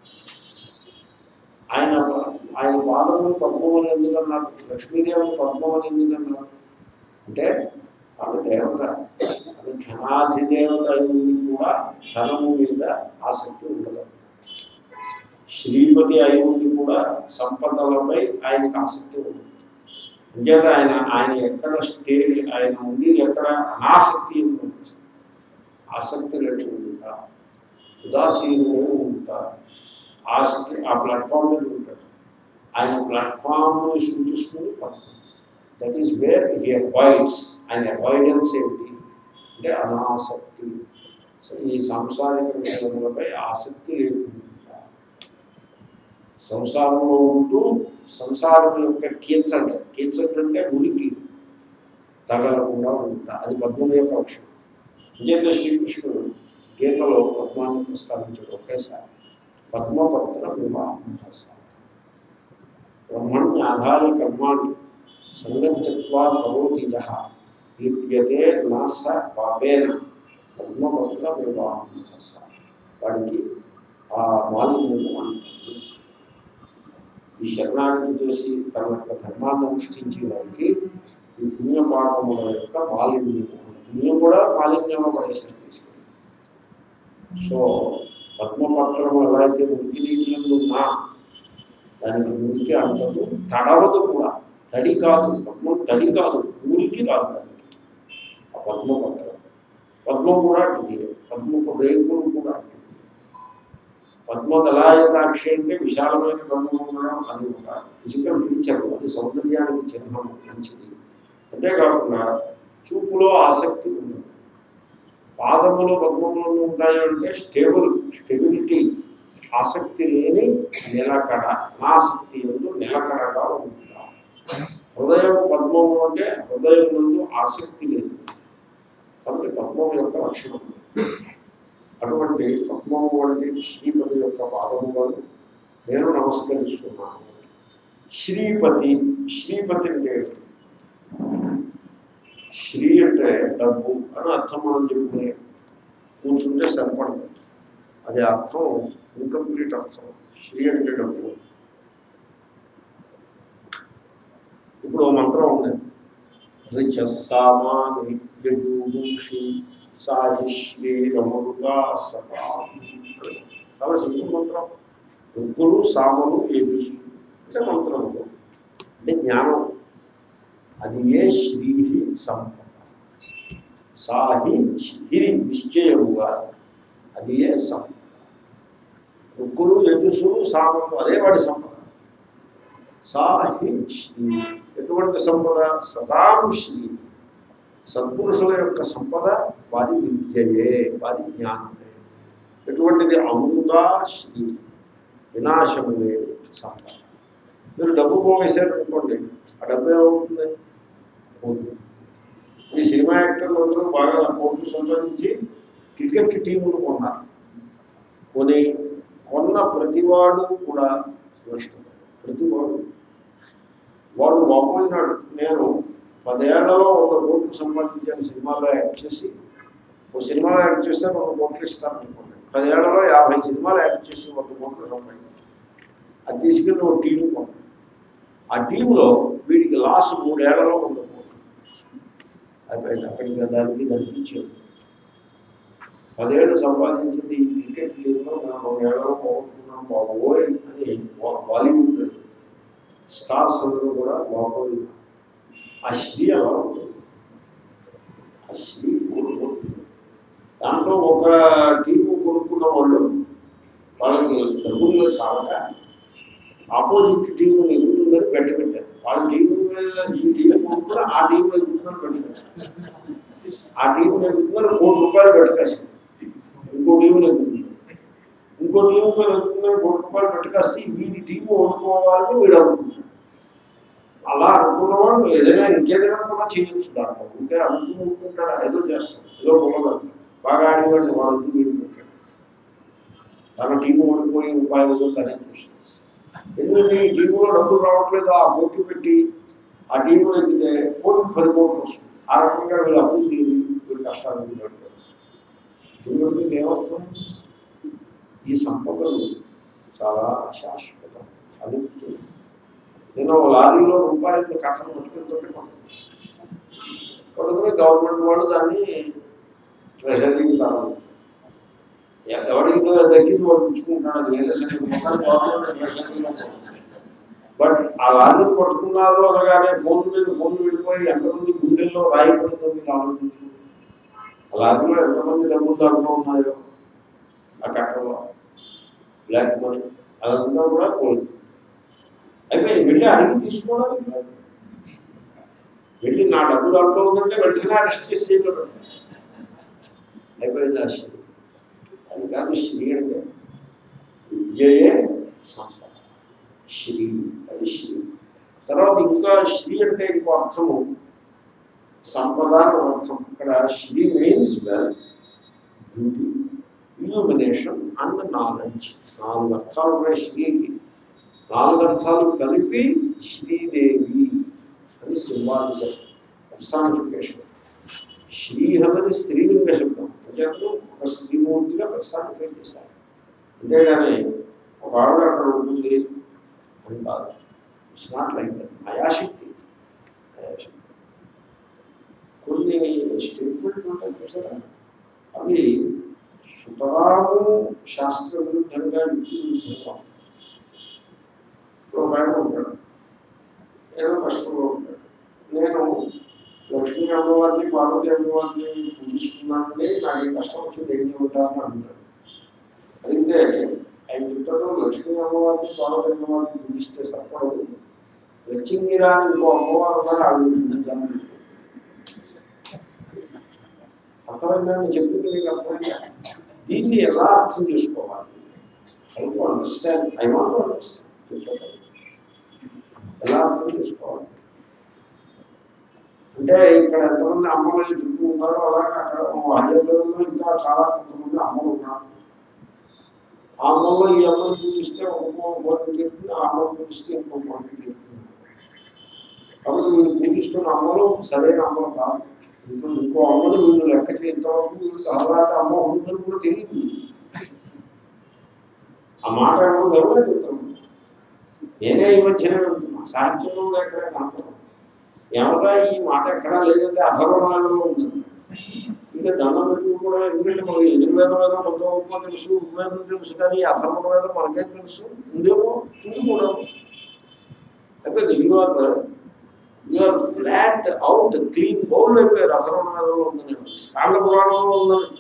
ఆయన ఆయన పాదములు పద్మమని ఎందుకన్నారు లక్ష్మీదేవుని పద్మమని ఎందుకన్నారు అంటే ఆమె దేవత ఆమె ధనాధిదేవత అయింది కూడా ధనము మీద ఆసక్తి ఉండదు శ్రీపతి అయింది కూడా సంపదలపై ఆయనకు ఆసక్తి ఉంది అంచేత ఆయన ఆయన ఎక్కడ స్టేజ్ ఆయన ఉంది ఎక్కడ అనాసక్తి ఉంది ఆసక్తి లేకుండా ఉదాసీనులు ఉంటారు ఆసక్తి ఆ ప్లాట్ఫామ్ మీద ఉంటాడు ఆయన ప్లాట్ఫామ్ సూచిస్తుంది that is where he avoids ఆయన అవాయిడెన్స్ ఏంటి అంటే అనాసక్తి సో ఈ సాంసారిక విషయములపై ఆసక్తి లేకుండా సంసారంలో ఉంటూ సంసారం యొక్క కీర్చండి కీర్చండి అంటే ఉనికి తగలకుండా ఉంటా అది పద్మం యొక్క లక్షణం అంచేత శ్రీకృష్ణుడు గీతలో పద్మాన్ని ప్రస్తావించాడు ఒకేసారి పద్మపత్ర వివాహం బ్రహ్మణ్య ఆధార కర్మాణి సంగత్వా కరోతి యహ లిప్యతే నాస పాపేన పద్మపత్ర వివాహం వాడికి ఆ మాలిన్యము అంటుంది ఈ శరణాగతి చేసి తన యొక్క ధర్మాన్ని అనుష్ఠించే వారికి ఈ పుణ్యపాపముల యొక్క మాలిన్యము పుణ్యం కూడా మాలిన్యంలో పడేసారు తీసుకెళ్ళి సో పద్మపత్రం ఎలా అయితే మురికి నీటిలో ఉన్నా దానికి మురికి అంటదు తడవదు కూడా తడి కాదు పద్మం తడి కాదు మురికి రాదు దానికి ఆ పద్మపత్రం పద్మం కూడా అటుది పద్మపు రేకులు కూడా అటుది పద్మదలాయతాక్షి అంటే విశాలమైన బ్రహ్మం ఉండడం అది ఒక ఫిజికల్ ఫీచర్ అది సౌందర్యానికి చిహ్నం మంచిది అంతేకాకుండా చూపులో ఆసక్తి ఉండదు పాదములు పద్మములు ఉంటాయి అంటే స్టేబుల్ స్టెబిలిటీ ఆసక్తి లేని నిలకడ అనాసక్తి ఎందు నిలకడగా ఉంటుందా హృదయం పద్మము అంటే హృదయం నుండి ఆసక్తి లేదు కాబట్టి పద్మం యొక్క లక్షణం అటువంటి పద్మము వంటి శ్రీపతి యొక్క పాదములను నేను నమస్కరిస్తున్నాను శ్రీపతి శ్రీపతి అంటే ఏమిటి? శ్రీ అంటే డబ్బు అని అర్థం మనం చెప్పుకునే కూర్చుంటే సరిపడదు అది అర్థం ఇన్కంప్లీట్ అర్థం శ్రీ అంటే డబ్బు ఇప్పుడు ఓ మంత్రం ఉంది రిచ సామాని యజూషి సాయి శ్రీ రమరుగా సదా చాలా సింపుల్ మంత్రం రుక్కులు సామలు యజుస్సు అంటే మంత్రములు అంటే జ్ఞానం అది ఏ శ్రీ సంపద సాహి శ్రీ నిశ్చయముగా అది ఏ సంపద రుక్కులు యజుస్సులు సామలు అదే వాడి సంపద సాహి శ్రీ ఎటువంటి సంపద సదాం శ్రీ సత్పురుషుల యొక్క సంపద వారి విద్యయే వారి జ్ఞానమే ఎటువంటిది అమృత శ్రీ వినాశము లేని సంపద మీరు డబ్బు పోవేశారు అనుకోండి ఆ డబ్బు ఏమవుతుంది పోతుంది ఈ సినిమా యాక్టర్లు అందరూ బాగా కోట్లు సంపాదించి క్రికెట్ టీములు కొన్నారు కొని కొన్న ప్రతివాడు కూడా నష్టం ప్రతివాడు వాడు వాపోయినాడు నేను పదేళ్లలో ఒక కోట్లు సంపాదించాను సినిమాలో యాక్ట్ చేసి ఒక సినిమాలో యాక్ట్ చేస్తే ఒక కోట్లు ఇస్తాను అనుకోండి పదేళ్లలో యాభై సినిమాలు యాక్ట్ చేసి ఒక కోట్లు సంపాదించాను అది తీసుకెళ్ళి ఒక టీం కొన్నాడు ఆ టీంలో వీడికి లాస్ట్ మూడేళ్లలో ఒక కోట్లు అయిపోయింది అక్కడికి దానికి కనిపించేది పదేళ్ళు సంపాదించింది ఈ క్రికెట్ లీగ్లో మనం మూడేళ్లలో పోగొట్టుకున్నాం బాబోయ్ అని బాలీవుడ్ స్టార్స్ అందరూ కూడా బాబోయ్ ఆ శ్రీ అలా ఉంటుంది ఆ శ్రీ కోరుకుంటుంది దాంట్లో ఒక టీము కొనుక్కున్న వాళ్ళు వాళ్ళకి డబ్బుల్లో చాలక ఆపోజిట్ టీము ఎదుగుతుందని పెట్ట పెట్టారు వాళ్ళ టీము మీద ఈ టీం కొనుక్కున్న ఆ టీంలో ఎదుగుతుందని పెట్టారు ఆ టీంలో ఎదుగుతుందని కోటి రూపాయలు పెట్టకేసారు ఇంకో టీంలో ఎదుగుతుంది ఇంకో టీము మీద ఎదుగుతుందని కోటి రూపాయలు పెట్టకేస్తే వీడి టీము వండుకోవాలని వీడు అనుకుంటున్నాడు అలా అనుకున్నవాడు ఏదైనా ఇంకేదైనా కూడా చేయొచ్చు దాంట్లో ఇంకే అనుకుంటుంటాడు ఏదో చేస్తాడు ఏదో పొలగదు బాగా ఆడేవాడిని వాడు వీడు పెట్టాడు తన టీము ఓడిపోయి ఉపాయాలు తనే చూస్తుంది ఎందుకంటే ఈ టీములో డబ్బులు రావట్లేదు ఆ పోటీ పెట్టి ఆ టీంలో ఎక్కితే కోటి పది కోట్లు వస్తుంది ఆ రకంగా వీళ్ళు అప్పులు తీరి వీళ్ళు కష్టాలు పెడతారు దీనివల్ల ఏమవుతుంది ఈ సంపదలు చాలా శాశ్వతం అది నేను ఒక లారీలో రూపాయలు కట్టలు పట్టుకుంటుంటే పట్టుకుని గవర్నమెంట్ వాళ్ళు దాన్ని ట్రెజరీకి రావాలి ఎవరికి దక్కింది వాడు పుచ్చుకుంటాడు అది వేరే సంగతి బట్ ఆ లారీ పట్టుకున్నారు అనగానే ఫోన్ మీద ఫోన్ వెళ్ళిపోయి ఎంతమంది గుండెల్లో రాయి పడుతుంది మీరు ఆలోచించు ఆ లారీలో ఎంతమంది డబ్బులు దాంట్లో ఉన్నాయో ఆ కట్టలో బ్లాక్ మనీ అదంతా కూడా కోల్పోయింది అయిపోయి వెళ్ళి అడిగి తీసుకోవడానికి లేదు. వెళ్ళి నా డబ్బు దాంట్లో ఉందంటే వెంటనే అరెస్ట్ చేసి జైల్లో పెట్టాలి. అయిపోయింది ఆ శ్రీ అది కాదు శ్రీ అంటే విద్యయే సంపద శ్రీ అది శ్రీ తర్వాత ఇంకా శ్రీ అంటే ఇంకో అర్థము సంపద అని అర్థం ఇక్కడ Shri means wealth beauty illumination and knowledge నాలుగు అర్థాలు ఉన్నాయి శ్రీకి నాలుగు అర్థాలు కలిపి శ్రీదేవి అని సింబాలిజం పర్సానిఫికేషన్ శ్రీ అన్నది స్త్రీలింగ శబ్దం ప్రజలు ఒక స్త్రీమూర్తిగా పర్సానిఫై చేశారు అంతేగాని ఒక ఆవిడ అక్కడ ఉంటుంది అని కాదు ఇట్స్ నాట్ లైక్ దట్ మాయాశక్తి మాయాశక్తి కొన్ని స్టేట్మెంట్లు ఉంటాయి చూసారా అవి సుతరాము శాస్త్ర విరుద్ధంగా యుక్తి విరుద్ధంగా ఉంటాయి. ఇప్పుడు ఒక ఆయన ఉంటాడు ఏదో కష్టంలో ఉంటాడు నేను లక్ష్మీ అమ్మవారిని పార్వతి అమ్మవారిని పూజిస్తున్నానండి నాకు ఈ కష్టం వచ్చింది ఏం ఉంటాను అంటాడు అయితే ఆయన చెప్తాడు లక్ష్మీ అమ్మవారిని పార్వతి అమ్మవారిని పూజిస్తే సరిపడదు లక్ష్మీరాని ఇంకో అమ్మవారు కూడా ఆవిడ పూజించాలని అర్థమైందని చెప్పింది మీకు అర్థమైందా దీన్ని ఎలా అర్థం చేసుకోవాలి I to understand I want understand ఎలా అర్థం చేసుకోవాలి అంటే ఇక్కడ ఎంతమంది అమ్మలు చుట్టూ ఉన్నారో అలాగే అక్కడ హైదరాబాద్లో ఇంకా చాలా కొంతమంది అమ్మలు ఉన్నారు ఆ అమ్మలో ఈ అమ్మను చూపిస్తే ఒక్కో కోరిక చెప్తుంది ఆ అమ్మను చూపిస్తే ఇంకో కోరిక చెప్తుంది కాబట్టి వీళ్ళు పూజిస్తున్న అమ్మలు సరైన అమ్మలు కాదు ఇంకో ఇంకో అమ్మను వీళ్ళు లెక్క చేయించవరకు వీళ్ళు అలాంటి అమ్మ ఉందని కూడా తెలియదు ఆ మాట ఏమో గర్వంగా చెప్తాను నేనే ఈ మధ్యనే వెళ్తున్నా సాహిత్యంలో ఎక్కడ కనపడదు ఏమన్నా ఈ మాట ఎక్కడా లేదంటే అధర్వనాలలో ఉంది ఇంకా దండం పెట్టి కూడా ఎందుకంటే మనకి ఎదుర్వేదం వేదం కొంత గొప్ప తెలుసు ఉద్వేదం తెలుసు కానీ అధర్మ వేదం మనకేం తెలుసు ఉందేమో ఉంది కూడా అయితే you're you're flat out clean bowl అయిపోయారు అధర్మ వేదంలో ఉందని స్కాండ పురాణంలో ఉందని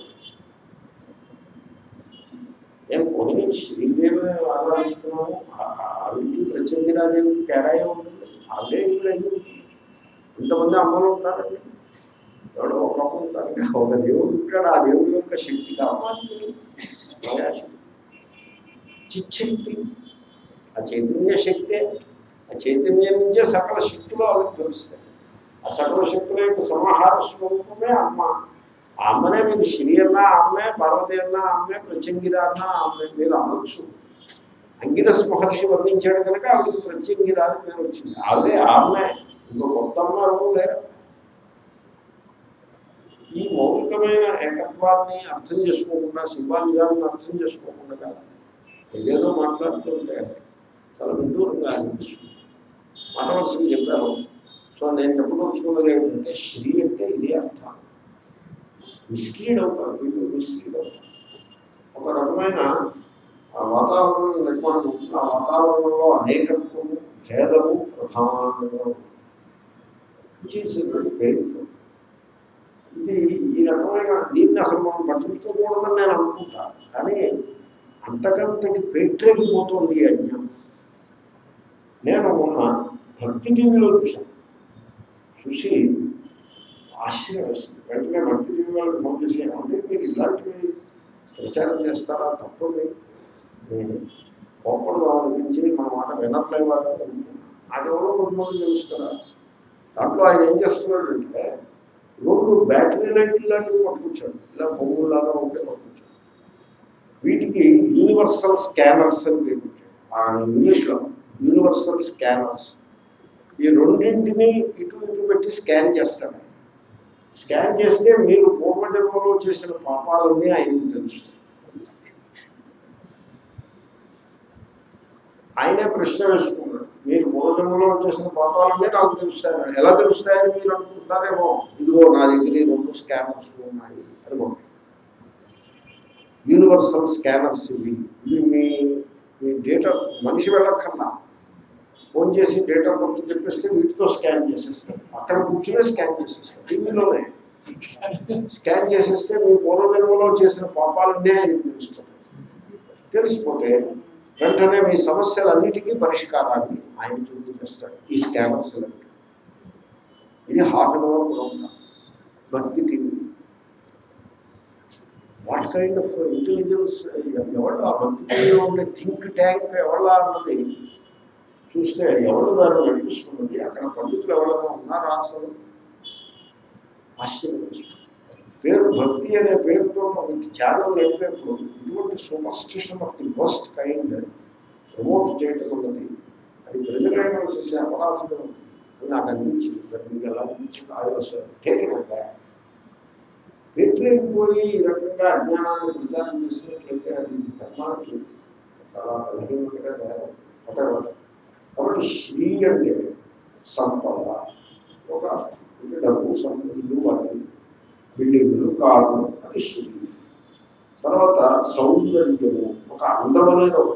నేను కొన్ని శ్రీదేవిని ఆరాధిస్తున్నాము ఆవిడికి ప్రత్యేకరాదేవికి తేడా ఏమి ఉంటుంది ఆవిడే ఇక్కడ ఇంతమంది అమ్మలు ఉంటారండి ఎవడో ఒక ఉంటారు ఒక దేవుడు ఉంటాడు ఆ దేవుడి యొక్క శక్తి కావాలి మాయాశక్తి చిచ్చక్తి ఆ చైతన్య శక్తే ఆ చైతన్యం నుంచే సకల శక్తులు వాళ్ళకి తెలుస్తాయి ఆ సకల శక్తుల యొక్క సమాహార స్వరూపమే అమ్మ ఆ అమ్మనే మీరు శ్రీ అన్నా అమ్మే పార్వతి అన్నా అమ్మే ప్రత్యంగిర అన్నా అమ్మే మీరు అనొచ్చు అంగిరస్ మహర్షి వర్ణించాడు కనుక ఆవిడకి ప్రత్యంగిర అని పేరు వచ్చింది ఆవిడే ఆమె ఇంకో కొత్త అమ్మ ఎవరు లేరు ఈ మౌలికమైన ఏకత్వాన్ని అర్థం చేసుకోకుండా సింబాలిజాన్ని అర్థం చేసుకోకుండా ఏదేదో మాట్లాడుతుంటే చాలా విదూరంగా అనిపిస్తుంది మాటవలసింది చెప్పాను సో నేను చెప్పదలుచుకున్నది ఏమిటంటే శ్రీ అంటే ఇదే అర్థం మిస్లీడ్ అవుతారు వీళ్ళు మిస్లీడ్ అవుతారు ఒక రకమైన ఆ వాతావరణం నిర్మాణం ఉంటుంది. ఆ వాతావరణంలో అనేకత్వము భేదము ప్రధానంగా ఉంటుంది. which is very painful. ఇది ఈ రకమైన దీన్ని అసలు మనం పట్టించుకోకూడదని నేను అనుకుంటా కానీ అంతకంతకి పెట్టేగిపోతుంది ఈ అజ్ఞానం నేను మొన్న భక్తి టీవీలో చూశాను చూసి ఆశ్చర్యం వేస్తుంది వెంటనే భక్తి టీవీ వాళ్ళకి ఫోన్ చేసి అంటే మీరు ఇలాంటివి ప్రచారం చేస్తారా తప్పండి నేను కోపడదాం అనిపించి మన మాట వినట్లేవాడు నాకెవరో కొంతమంది తెలుసు కదా దాంట్లో ఆయన ఏం చేస్తున్నాడంటే రెండు బ్యాటరీ లైట్లు లాంటివి పట్టుకొచ్చాడు ఇలా బొమ్మలాగా ఉంటే పట్టుకొచ్చాడు వీటికి యూనివర్సల్ స్కానర్స్ అని పేరు పెట్టాడు ఆ ఇంగ్లీష్లో యూనివర్సల్ స్కానర్స్ ఈ రెండింటిని ఇటు ఇటు పెట్టి స్కాన్ చేస్తాడు ఆయన. స్కాన్ చేస్తే మీరు పూర్వజన్మలో చేసిన పాపాలన్నీ ఆయనకు తెలుస్తాయి ఆయనే ప్రశ్న వేసుకున్నాడు మీరు పూర్వజన్మలో చేసిన పాపాలన్నీ నాకు తెలుస్తాయని ఎలా తెలుస్తాయని మీరు అనుకుంటున్నారేమో ఇదిగో నా దగ్గర ఈ రెండు స్కానర్స్ ఉన్నాయి అనుకోండి యూనివర్సల్ స్కానర్స్ ఇవి ఇవి మీ మీ డేటా మనిషి వెళ్ళక్కర్లా ఫోన్ చేసి డేటా కొత్త చెప్పేస్తే వీటితో స్కాన్ చేసేస్తారు అక్కడ కూర్చునే స్కాన్ చేసేస్తారు టీవీలోనే స్కాన్ చేసేస్తే మీ పూర్వజన్మలో చేసిన పాపాలన్నీ ఆయనకు తెలుస్తుంది తెలిసిపోతే వెంటనే మీ సమస్యలన్నిటికీ పరిష్కారాన్ని ఆయన చూపించేస్తాడు ఈ స్కానర్స్ ఇది half an hour programme Bhakti TV what kind of intelligence ఎవరు ఆ భక్తి టీవీలో ఉండే థింక్ ట్యాంక్ ఎవరు అన్నది చూస్తే ఎవరు దాన్ని నడిపిస్తున్నది అక్కడ పండితులు ఎవరైనా ఉన్నారా అసలు ఆశ్చర్యం వేస్తుంది. పేరు భక్తి అనే పేరుతో ఒక ఛానల్ నడిపేప్పుడు ఇటువంటి superstition of the first kind promote చేయటం ఉన్నది అది ప్రజలైన చేసే అపరాధం అని నాకు అనిపించింది బట్ మీకు ఎలా అనిపించింది ఐ వాస్ టేకెన్ పోయి ఈ రకంగా అజ్ఞానాన్ని ప్రచారం చేసినట్లయితే అది ధర్మానికి చాలా బలహీనతగా తయారు whatever. కాబట్టి శ్రీ అంటే సంపద ఒక అర్థం అంటే డబ్బు సంపద ఇల్లు వాటి బిల్డింగ్లు కార్లు అది శ్రీ తర్వాత సౌందర్యము ఒక అందమైన ఒక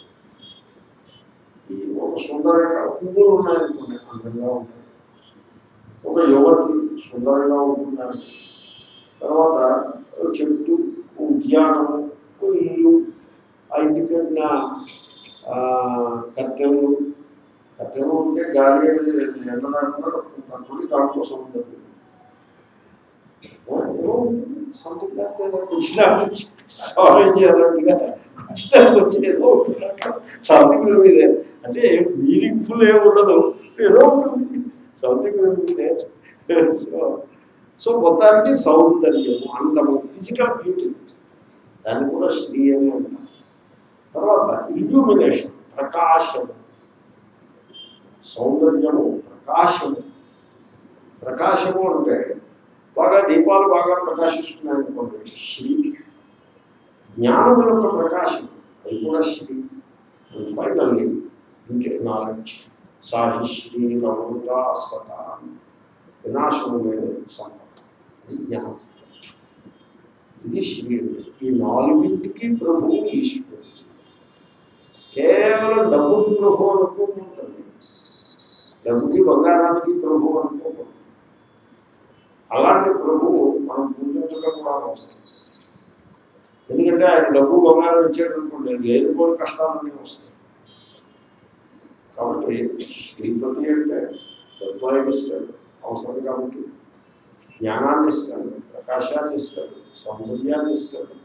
ఈ ఒక సుందరంగా పువ్వులు ఉన్నాయనుకోండి అందంగా ఉంటాయి ఒక యువతి సుందరంగా ఉంటున్నారు తర్వాత చెట్టు ఉద్యానము ఓ ఇల్లు ఆ ఇంటికి కట్టిన ఆ, కట్టెలు కట్టెలు ఉంటే గాలి ఎండకుండా కట్టుకుని దాంట్లో సౌందర్యం ఏదో సంథింగ్ వచ్చినట్టు సాల్వ్ చేయాలన్నట్టుగా వచ్చినట్టు వచ్చి ఏదో సంథింగ్ మీదే అంటే మీనింగ్ఫుల్ ఏమి ఉండదు ఏదో ఉంటుంది సంథింగ్ మీదే సో సో మొత్తానికి సౌందర్యము అందము ఫిజికల్ బ్యూటీ దాన్ని కూడా శ్రీ అని అంటారు తర్వాత ఇల్యూమినేషన్ ప్రకాశము సౌందర్యము ప్రకాశము ప్రకాశము అంటే బాగా దీపాలు బాగా ప్రకాశిస్తున్నాయి అనుకోండి శ్రీ జ్ఞానం యొక్క ప్రకాశం అది కూడా శ్రీ ఫైనల్లీ ఇంకే నాలెడ్జ్ సాహి శ్రీ రమృత సత వినాశము లేని సంపద అది జ్ఞానం ఇది శ్రీ ఈ నాలుగింటికి ప్రభువు ఈశ్వరుడు కేవలం డబ్బుకి ప్రభు అనుకుంటుంది డబ్బుకి బంగారానికి ప్రభు అనుకోకూడదు అలాంటి ప్రభువు మనం పూజించడం కూడా అవసరం ఎందుకంటే ఆయన డబ్బు బంగారం ఇచ్చాడు అనుకోండి లేనిపోని కష్టాలన్నీ వస్తాయి కాబట్టి శ్రీపతి అంటే తత్వాన్ని ఇస్తాడు అవసరం కాబట్టి జ్ఞానాన్ని ఇస్తాడు ప్రకాశాన్ని ఇస్తాడు సౌందర్యాన్ని ఇస్తాడు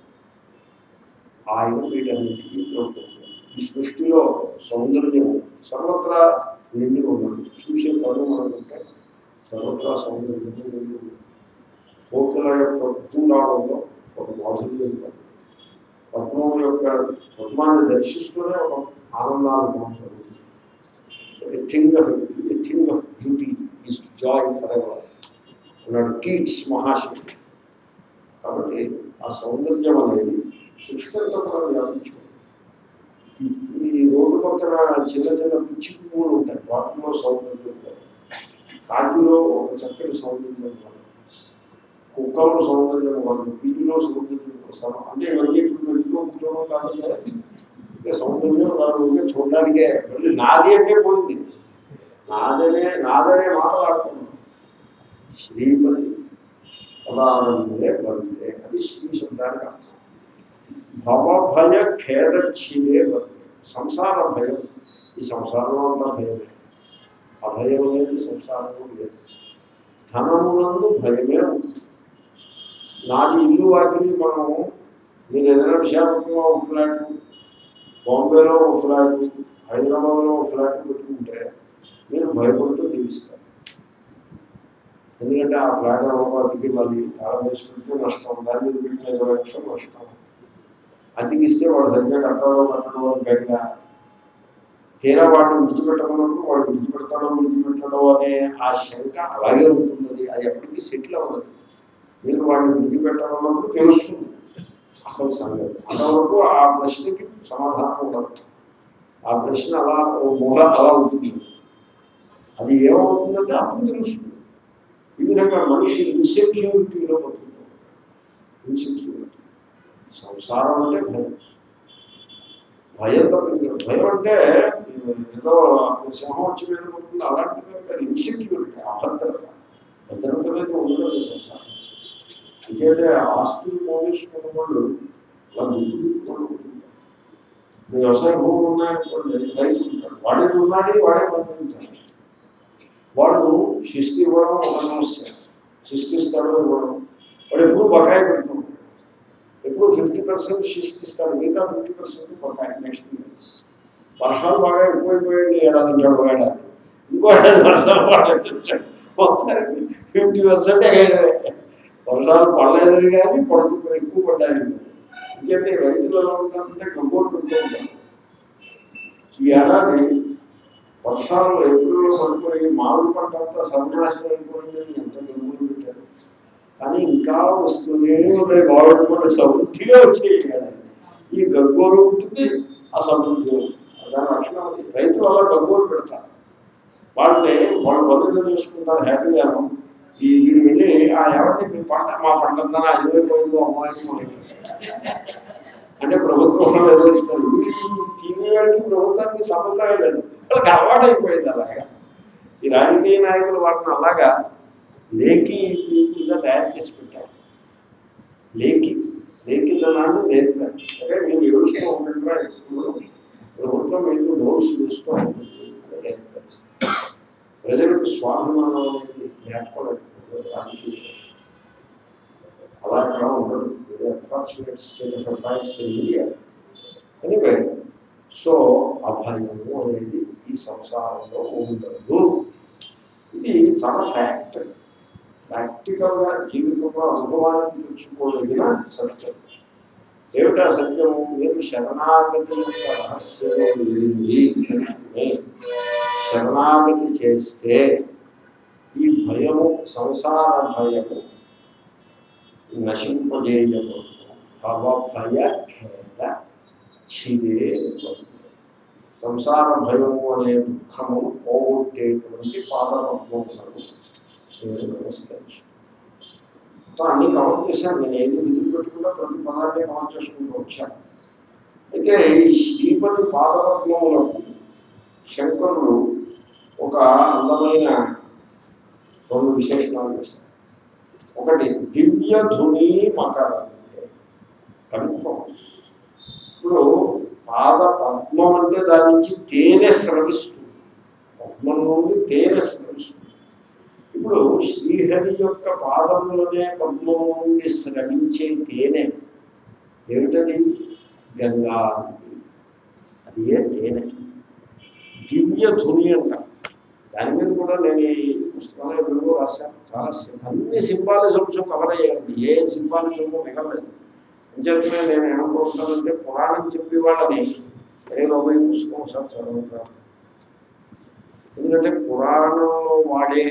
ఆయన వీటన్నిటికీ ప్రభుత్వం ఈ సృష్టిలో సౌందర్యము సర్వత్రా నిండి ఉన్నది చూసే కను మనకుంటే సర్వత్రా సౌందర్యము నిండి ఉన్నది కోకిల యొక్క పూరాడంలో ఒక మాధుర్యం ఉంది. పద్మం యొక్క పద్మాన్ని దర్శిస్తూనే ఒక ఆనందానుభవం కలుగుతుంది thing of thing of beauty is joy for ever అన్నాడు కీట్స్ మహాశక్తి కాబట్టి ఆ సౌందర్యం అనేది సృష్టి అంతా కూడా వ్యాపించుకుంది ఈ- ఈ రోడ్డు పక్కన చిన్న చిన్న పిచ్చి పువ్వులు ఉంటాయి వాటిలో సౌందర్యం ఉంటుంది కాకిలో ఒక చక్కటి సౌందర్యం ఉంటుంది కుక్కలో సౌందర్యం ఉంటుంది పిల్లిలో సౌందర్యం సమ- అంటే ఇవన్నీ ఇప్పుడు ఇంట్లో కూర్చోవడం కాదు కదా. ఇంకా సౌందర్యం కాదు ఇంకా చూడడానికే మళ్ళీ నాది అంటే పోయింది నాదనే నాదనే మాట్లాడుతున్నాం శ్రీపతి పదారంభే బందే అది శ్రీ శబ్దానికి అర్థం భవభయ ఖేదచ్చిదే బందే సంసార భయం ఈ సంసారంలో అంతా భయమే అభయం అనేది సంసారంలో లేదు ధనమునందు భయమే ఉంటుంది నాది ఇల్లు వాటిని మనము మీరు ఏదైనా విశాఖపట్నంలో ఒక ఫ్లాట్ బాంబేలో ఒక ఫ్లాట్ హైదరాబాద్లో ఒక ఫ్లాట్ పెట్టుకుంటే మీరు భయపడుతూ జీవిస్తారు ఎందుకంటే ఆ ఫ్లాట్ అమ్మకానికి మళ్ళీ తాళం వేసి పెడితే నష్టం దాని మీద పెట్టిన ఇరవై లక్షలు నష్టం అద్దెకి ఇస్తే వాడు సరిగ్గా కట్టడం కట్టడం అని బయట తీరా వాడిని విడిచిపెట్టమన్నప్పుడు వాడు విడిచిపెడతాడో విడిచిపెట్టడో అనే ఆ శంక అలాగే ఉంటుంది అది ఎప్పటికీ సెటిల్ అవ్వదు మీరు వాడిని విడిచిపెట్టమన్నప్పుడు తెలుస్తుంది అసలు సంగతి అంతవరకు ఆ ప్రశ్నకి సమాధానం ఉండదు ఆ ప్రశ్న అలా ఓ మూల అలా ఉంటుంది అది ఏమవుతుందంటే అప్పుడు తెలుస్తుంది ఈ విధంగా మనిషి ఇన్సెక్యూరిటీలో బతుకుతాడు ఇన్సెక్యూరిటీ సంసారం అంటే భయం భయం తప్పింది భయం అంటే ఏదో సింహం వచ్చి వెళ్ళిపోతుంది అలాంటిది ఇన్సెక్యూరిటీ అభద్రత భద్రత మీద ఉండదు సంసారం అంచేతే ఆస్తులు పోగేసుకున్న వాళ్ళు అలా గుర్తు మీ వ్యవసాయ భూములు ఉన్నాయనుకోండి రైతు ఉంటాడు వాడే ఉన్నాడు వాడే పంపించాలి వాడు శిస్తు ఇవ్వడం ఒక సమస్య శిస్తు ఇస్తాడు ఇవ్వడం వాడు ఎప్పుడు బకాయి పెట్టుకుంటాడు ఎప్పుడు ఫిఫ్టీ పర్సెంట్ శిస్తు ఇస్తాడు మిగతా ఫిఫ్టీ పర్సెంట్ బకాయి నెక్స్ట్ ఇయర్ వర్షాలు బాగా ఎక్కువైపోయాడు ఏడాది ఉంటాడు ఏడాది ఇంకో ఏడాది వర్షాలు బాగా ఎక్కువ మొత్తానికి ఫిఫ్టీ పర్సెంట్ వర్షాలు పడలేదు కానీ పడుతూ ఎక్కువ పడ్డాయి ఎందుకంటే రైతులలో ఉంటే గంగోలు పెడుతూ ఉంటారు ఈ ఏడాది వర్షాలు ఎప్పుడో పడిపోయి మామిడి పంట అంతా సర్వనాశనం అయిపోయిందని ఎంత గంగులు పెట్టారు కానీ ఇంకా వస్తూనే ఉన్నాయి మామిడి పంట సమృద్ధిగా వచ్చేయి ఈ గంగోలు ఉంటుంది ఆ సమృద్ధి ఉంటుంది దాని లక్షణం అది రైతులు అలా గంగోలు పెడతారు వాళ్ళని వాళ్ళు బదులు చేసుకుంటారు హ్యాపీగా ఈ వీడు వెళ్ళి ఆ ఎవరిని మీ పంట మా పంట ఉందని అయిపోయిందో అమ్మాయిని అంటే ప్రభుత్వం ఏదో ఇస్తారు తినే వాడికి ప్రభుత్వానికి సంబంధం లేదు వాళ్ళకి అలవాటు అయిపోయింది అలాగా ఈ రాజకీయ నాయకులు వాటిని అలాగా లేకి పీపుల్గా తయారు చేసి పెట్టారు లేకి లేకి దాన్ని నేర్పారు సరే మీరు ఏడుస్తూ ఉంటుంటారా ఎప్పుడు ప్రభుత్వం మీకు నోట్స్ చూస్తూ ఉంటుంది అని నేర్పారు ప్రజలకు స్వాభిమానం అనేది నేర్పలేదు రాజకీయ అలా అక్కడ ఉండదు approximate state of affairs India anyway so అభయము అనేది ఈ సంసారంలో ఉండదు ఇది చాలా ఫ్యాక్ట్ ప్రాక్టికల్గా జీవితంలో అనుభవానికి తెచ్చుకోదగిన సత్యం ఏమిటా సత్యము మీరు శరణాగతి యొక్క రహస్యము వెళ్ళింది తెలుసుకుని శరణాగతి చేస్తే ఈ భయము సంసార భయము నశింపజేయము భవ భయ ఖేద చిదే సంసార భయము అనే దుఃఖము పోగొట్టేటువంటి పాదపద్మములను నేను నమస్కరించు సో అన్ని కవర్ చేశాను నేను ఏది విధులు పెట్టుకున్నా ప్రతి పదాన్ని కవర్ చేసుకుంటూ వచ్చాను అయితే ఈ శ్రీపతి పాదపద్మములకు శంకరులు ఒక అందమైన రెండు విశేషణాలు వేశారు ఒకటి దివ్య ధుని మకర కనుక్కో ఇప్పుడు పాద పద్మం అంటే దాని నుంచి తేనె స్రవిస్తుంది పద్మం నుండి తేనె స్రవిస్తుంది ఇప్పుడు శ్రీహరి యొక్క పాదములనే పద్మం నుండి స్రవించే తేనె ఏమిటది గంగా నది. అది ఏ తేనె దివ్య ధుని అంటారు దాని మీద కూడా నేను ఈ పుస్తకంలో ఎదురుగా రాశాను చాలా sim- అన్ని సింబాలిజమ్స్ కవర్ అయ్యాయండి ఏ సింబాలిజము మిగలలేదు అంచేతనే నేను ఏమనుకుంటున్నానంటే పురాణం చెప్పి వాళ్ళని నేను ఒక పుస్తకం సార్ చదువుతాను ఎందుకంటే పురాణంలో వాడే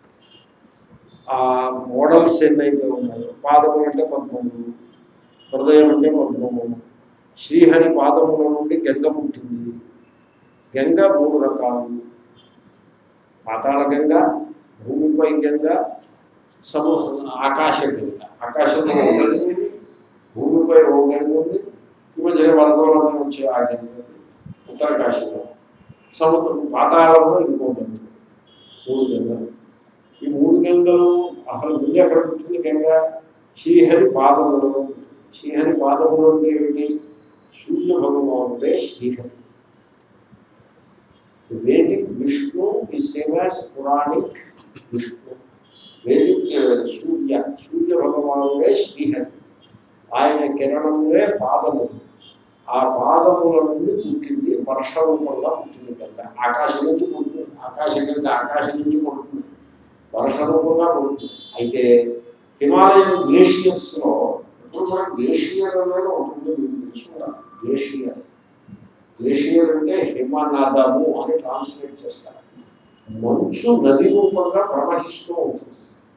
ఆ మోడల్స్ ఎన్నైతే ఉన్నాయో పాదములు అంటే పద్మములు హృదయం అంటే పద్మము శ్రీహరి పాదముల నుండి గంగ పుట్టింది గంగ మూడు రకాలు పాతాళ గంగ భూమిపై గంగ సము ఆకాశ గంగ ఆకాశంలో ఒక గంగ ఉంది భూమిపై ఒక గంగ ఉంది ఈ మధ్య వరదలలో వచ్చే ఆ గంగ ఉంది. ఉత్తరాకాశంలో సముద్రం పాతాళంలో ఇంకో గంగ ఉంది. మూడు గంగలు ఈ మూడు గంగలు అసలు ముందు ఎక్కడ పుట్టింది గంగ శ్రీహరి పాదములలో ఉంటుంది. శ్రీహరి పాదములో ఉంటే ఏమిటి సూర్య భగవానుడే శ్రీహరి వేదిక్ విష్ణు ఈ same as Puranic Vishnu Vedic ఆ, సూర్య సూర్య భగవానుడే శ్రీహరి ఆయన కిరణములే పాదములు ఆ పాదముల నుండి పుట్టింది వర్ష రూపంలో పుట్టింది కనుక ఆకాశం నుంచి పుడుతుంది ఆకాశం కింద ఆకాశం నుంచి పుడుతుంది వర్ష రూపంగా పుడుతుంది అయితే హిమాలయన్ గ్లేషియర్స్లో ఇప్పుడు మనం గ్లేషియర్ అనేది ఉంటుంది మీకు తెలుసుకున్నాం గ్లేషియర్ గ్లేషియర్ అంటే హిమనదము అని ట్రాన్స్లేట్ చేస్తారు మంచు నది రూపంగా ప్రవహిస్తూ ఉంటుంది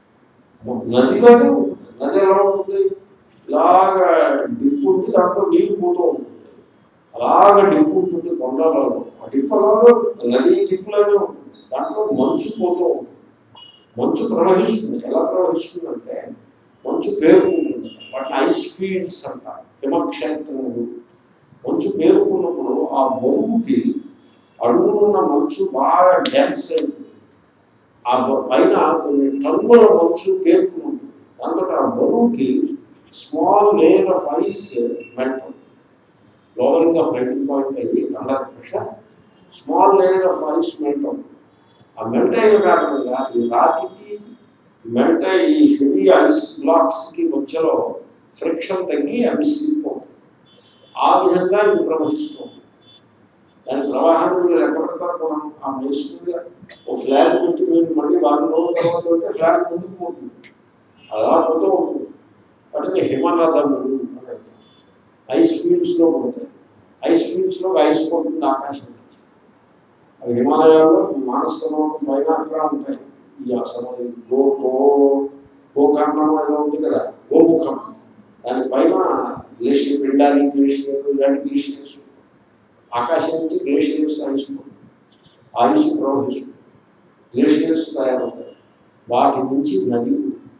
నదిలోనే ఉంటుంది నది ఎలా ఉంటుంది ఇలాగా డిప్పు ఉంది దాంట్లో నీరు పోతూ ఉంటుంది అలాగ డిప్పు ఉంటుంది కొండలలో ఆ డిప్పులలో నది డిప్పులోనే ఉంటుంది దాంట్లో మంచు పోతూ ఉంటుంది మంచు ప్రవహిస్తుంది ఎలా ప్రవహిస్తుందంటే మంచు పేరుకుంటుంది వాటిని ఐస్ ఫీల్డ్స్ అంటారు హిమక్షేత్రములు మంచు పేరుకున్నప్పుడు ఆ బొరుగుకి అడుగునున్న మంచు బాగా డ్యాన్స్ అవుతుంది ఆ బొ- పైన కొన్ని టన్నుల మంచు పేరుకుని ఉంటుంది దాంతో ఆ బరువుకి small layer of ice melt lowering of melting point అయ్యి under pressure small layer of ice melt అవుతుంది ఆ మెల్ట్ అయిన కారణంగా ఈ రాతికి మెల్ట్ అయ్యి ఈ హెవీ ఐస్ బ్లాక్స్ కి మధ్యలో ఫ్రిక్షన్ తగ్గి అవి స్లిప్ అవుతుంది ఆ విధంగా ఇది ప్రవహిస్తుంది దాని ప్రవాహాన్ని మీరు ఎక్కడ పెడతారు మనం ఆ వేసుకుని ఓ ఫ్లాగ్ పెట్టి మీరు మళ్ళీ వారం రోజుల తర్వాత వెళ్తే ఫ్లాగ్ ముందుకు పోతుంది అలా పోతూ ఉంటుంది వాటిని హిమనదములు అని అంటారు ఐస్ ఫీల్డ్స్లో పడతాయి ఐస్ ఫీల్డ్స్లో ఐస్ పడుతుంది ఆకాశం నుంచి అవి హిమాలయాల్లో మానసరోవరం పైన అక్కడ ఉంటాయి ఈ అసలు గో గో గోకర్ణం ఏదో ఉంది కదా గోముఖం దాని పైన గ్లేషియర్ పిండాలి గ్లేషియర్ ఇలాంటి గ్లేషియర్స్ ఆకాశం నుంచి గ్లేషియర్స్ ఐస్ ఐస్ ప్రవహిస్తుంది గ్లేషియర్స్ తయారవుతాయి వాటి నుంచి నది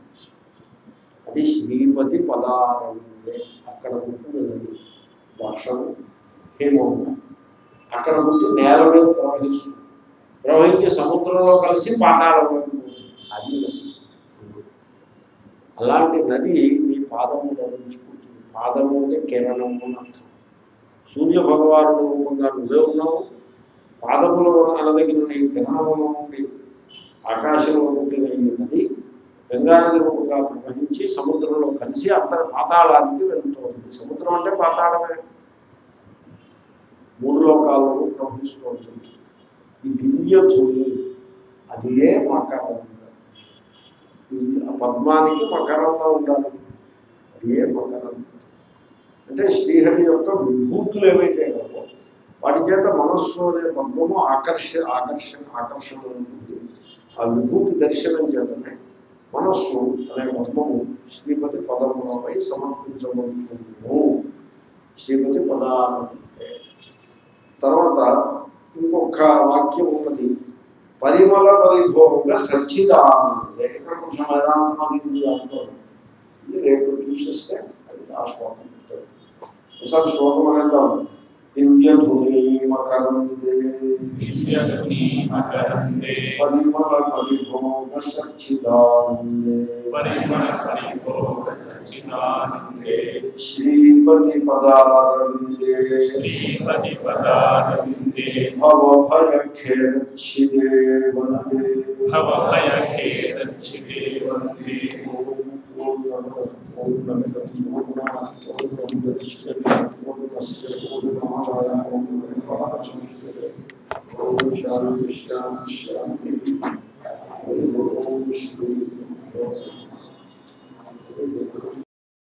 అది శ్రీపతి పదారంగే అక్కడ పుట్టిన నది వర్షం హేమం అక్కడ పుట్టి నేల మీద ప్రవహిస్తుంది ప్రవహించి సముద్రంలో కలిసి పాతాళంలోకి పోతుంది అది నది అలాంటి నది నీ పాదములో నుంచి పుట్టింది పాదము అంటే కిరణము అని అర్థం సూర్య భగవానుడు రూపంగా నువ్వే ఉన్నావు పాదములో అనదగిన నీ కిరణములో నుండి ఆకాశంలో పుట్టిన ఈ నది గంగానది రూపంగా ప్రవహించి సముద్రంలో కలిసి అంతర పాతాళానికి వెళ్తుంది సముద్రం అంటే పాతాళమే మూడు లోకాలను ప్రవహిస్తూ ఉంటుంది ఈ దివ్య భూమి అది ఏ మకరంగా ఈ ఆ పద్మానికి మకరంగా ఉండాలి అది ఏ మకరం అంటే శ్రీహరి యొక్క విభూతులు ఏవైతే కలవో వాటి చేత మనస్సు అనే పద్మము ఆకర్ష ఆకర్షణ ఆకర్షణ ఉంటుంది ఆ విభూతి దర్శనం చేతనే మనస్సు అనే పద్మము శ్రీపతి పదములపై సమర్పించబడుతుందో శ్రీపతి పదాలంటే తర్వాత ఇంకొక వాక్యం ఉన్నది పరిమళ పరిభోగ సచ్చిదానందే ఇక్కడ కొంచెం వేదాంతం అది ఇది అంటారు ఇది రేపు చూసేస్తే అది ఆ శ్లోకం ఉంటుంది. ఒకసారి శ్లోకం అనేద్దాం దివ్య ధుని మకరందే దివ్యధుని మకరందే పరిమళ పరిభోగ సచ్చిదానందే పరిమళ పరిభోగ సచ్చిదానందే శ్రీపతి పదారందే శ్రీపతి పదారవిందే భవ భయ ఖేదచ్చిదే వందే భవ భయ ఖేదచ్చిదే వందే శాంతి శాంతి శాంతి